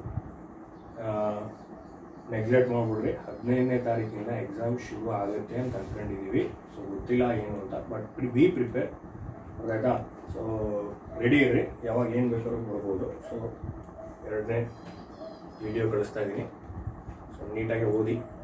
neglect ಮಾಡಿಬಿಡ್ರಿ ಹದಿನೈದನೇ ತಾರೀಕಿಂದ ಎಕ್ಸಾಮ್ ಶುರು ಆಗುತ್ತೆ ಅಂತ ಅನ್ಕೊಂಡಿದ್ದೀವಿ ಸೊ ಗೊತ್ತಿಲ್ಲ ಏನು ಅಂತ ಬಟ್ ಬಿ ಪ್ರಿಪೇರ್ ಗೊತ್ತಾಯ್ತಾ ಸೊ ರೆಡಿ ಇರ್ರಿ ಯಾವಾಗ ಏನು ಬೇಕಾದ್ರೂ ಕೊಡ್ಬೋದು ಸೊ ಎರಡನೇ ವಿಡಿಯೋ ಕಳಿಸ್ತಾ ಇದ್ದೀನಿ ಸೊ ನೀಟಾಗಿ ಓದಿ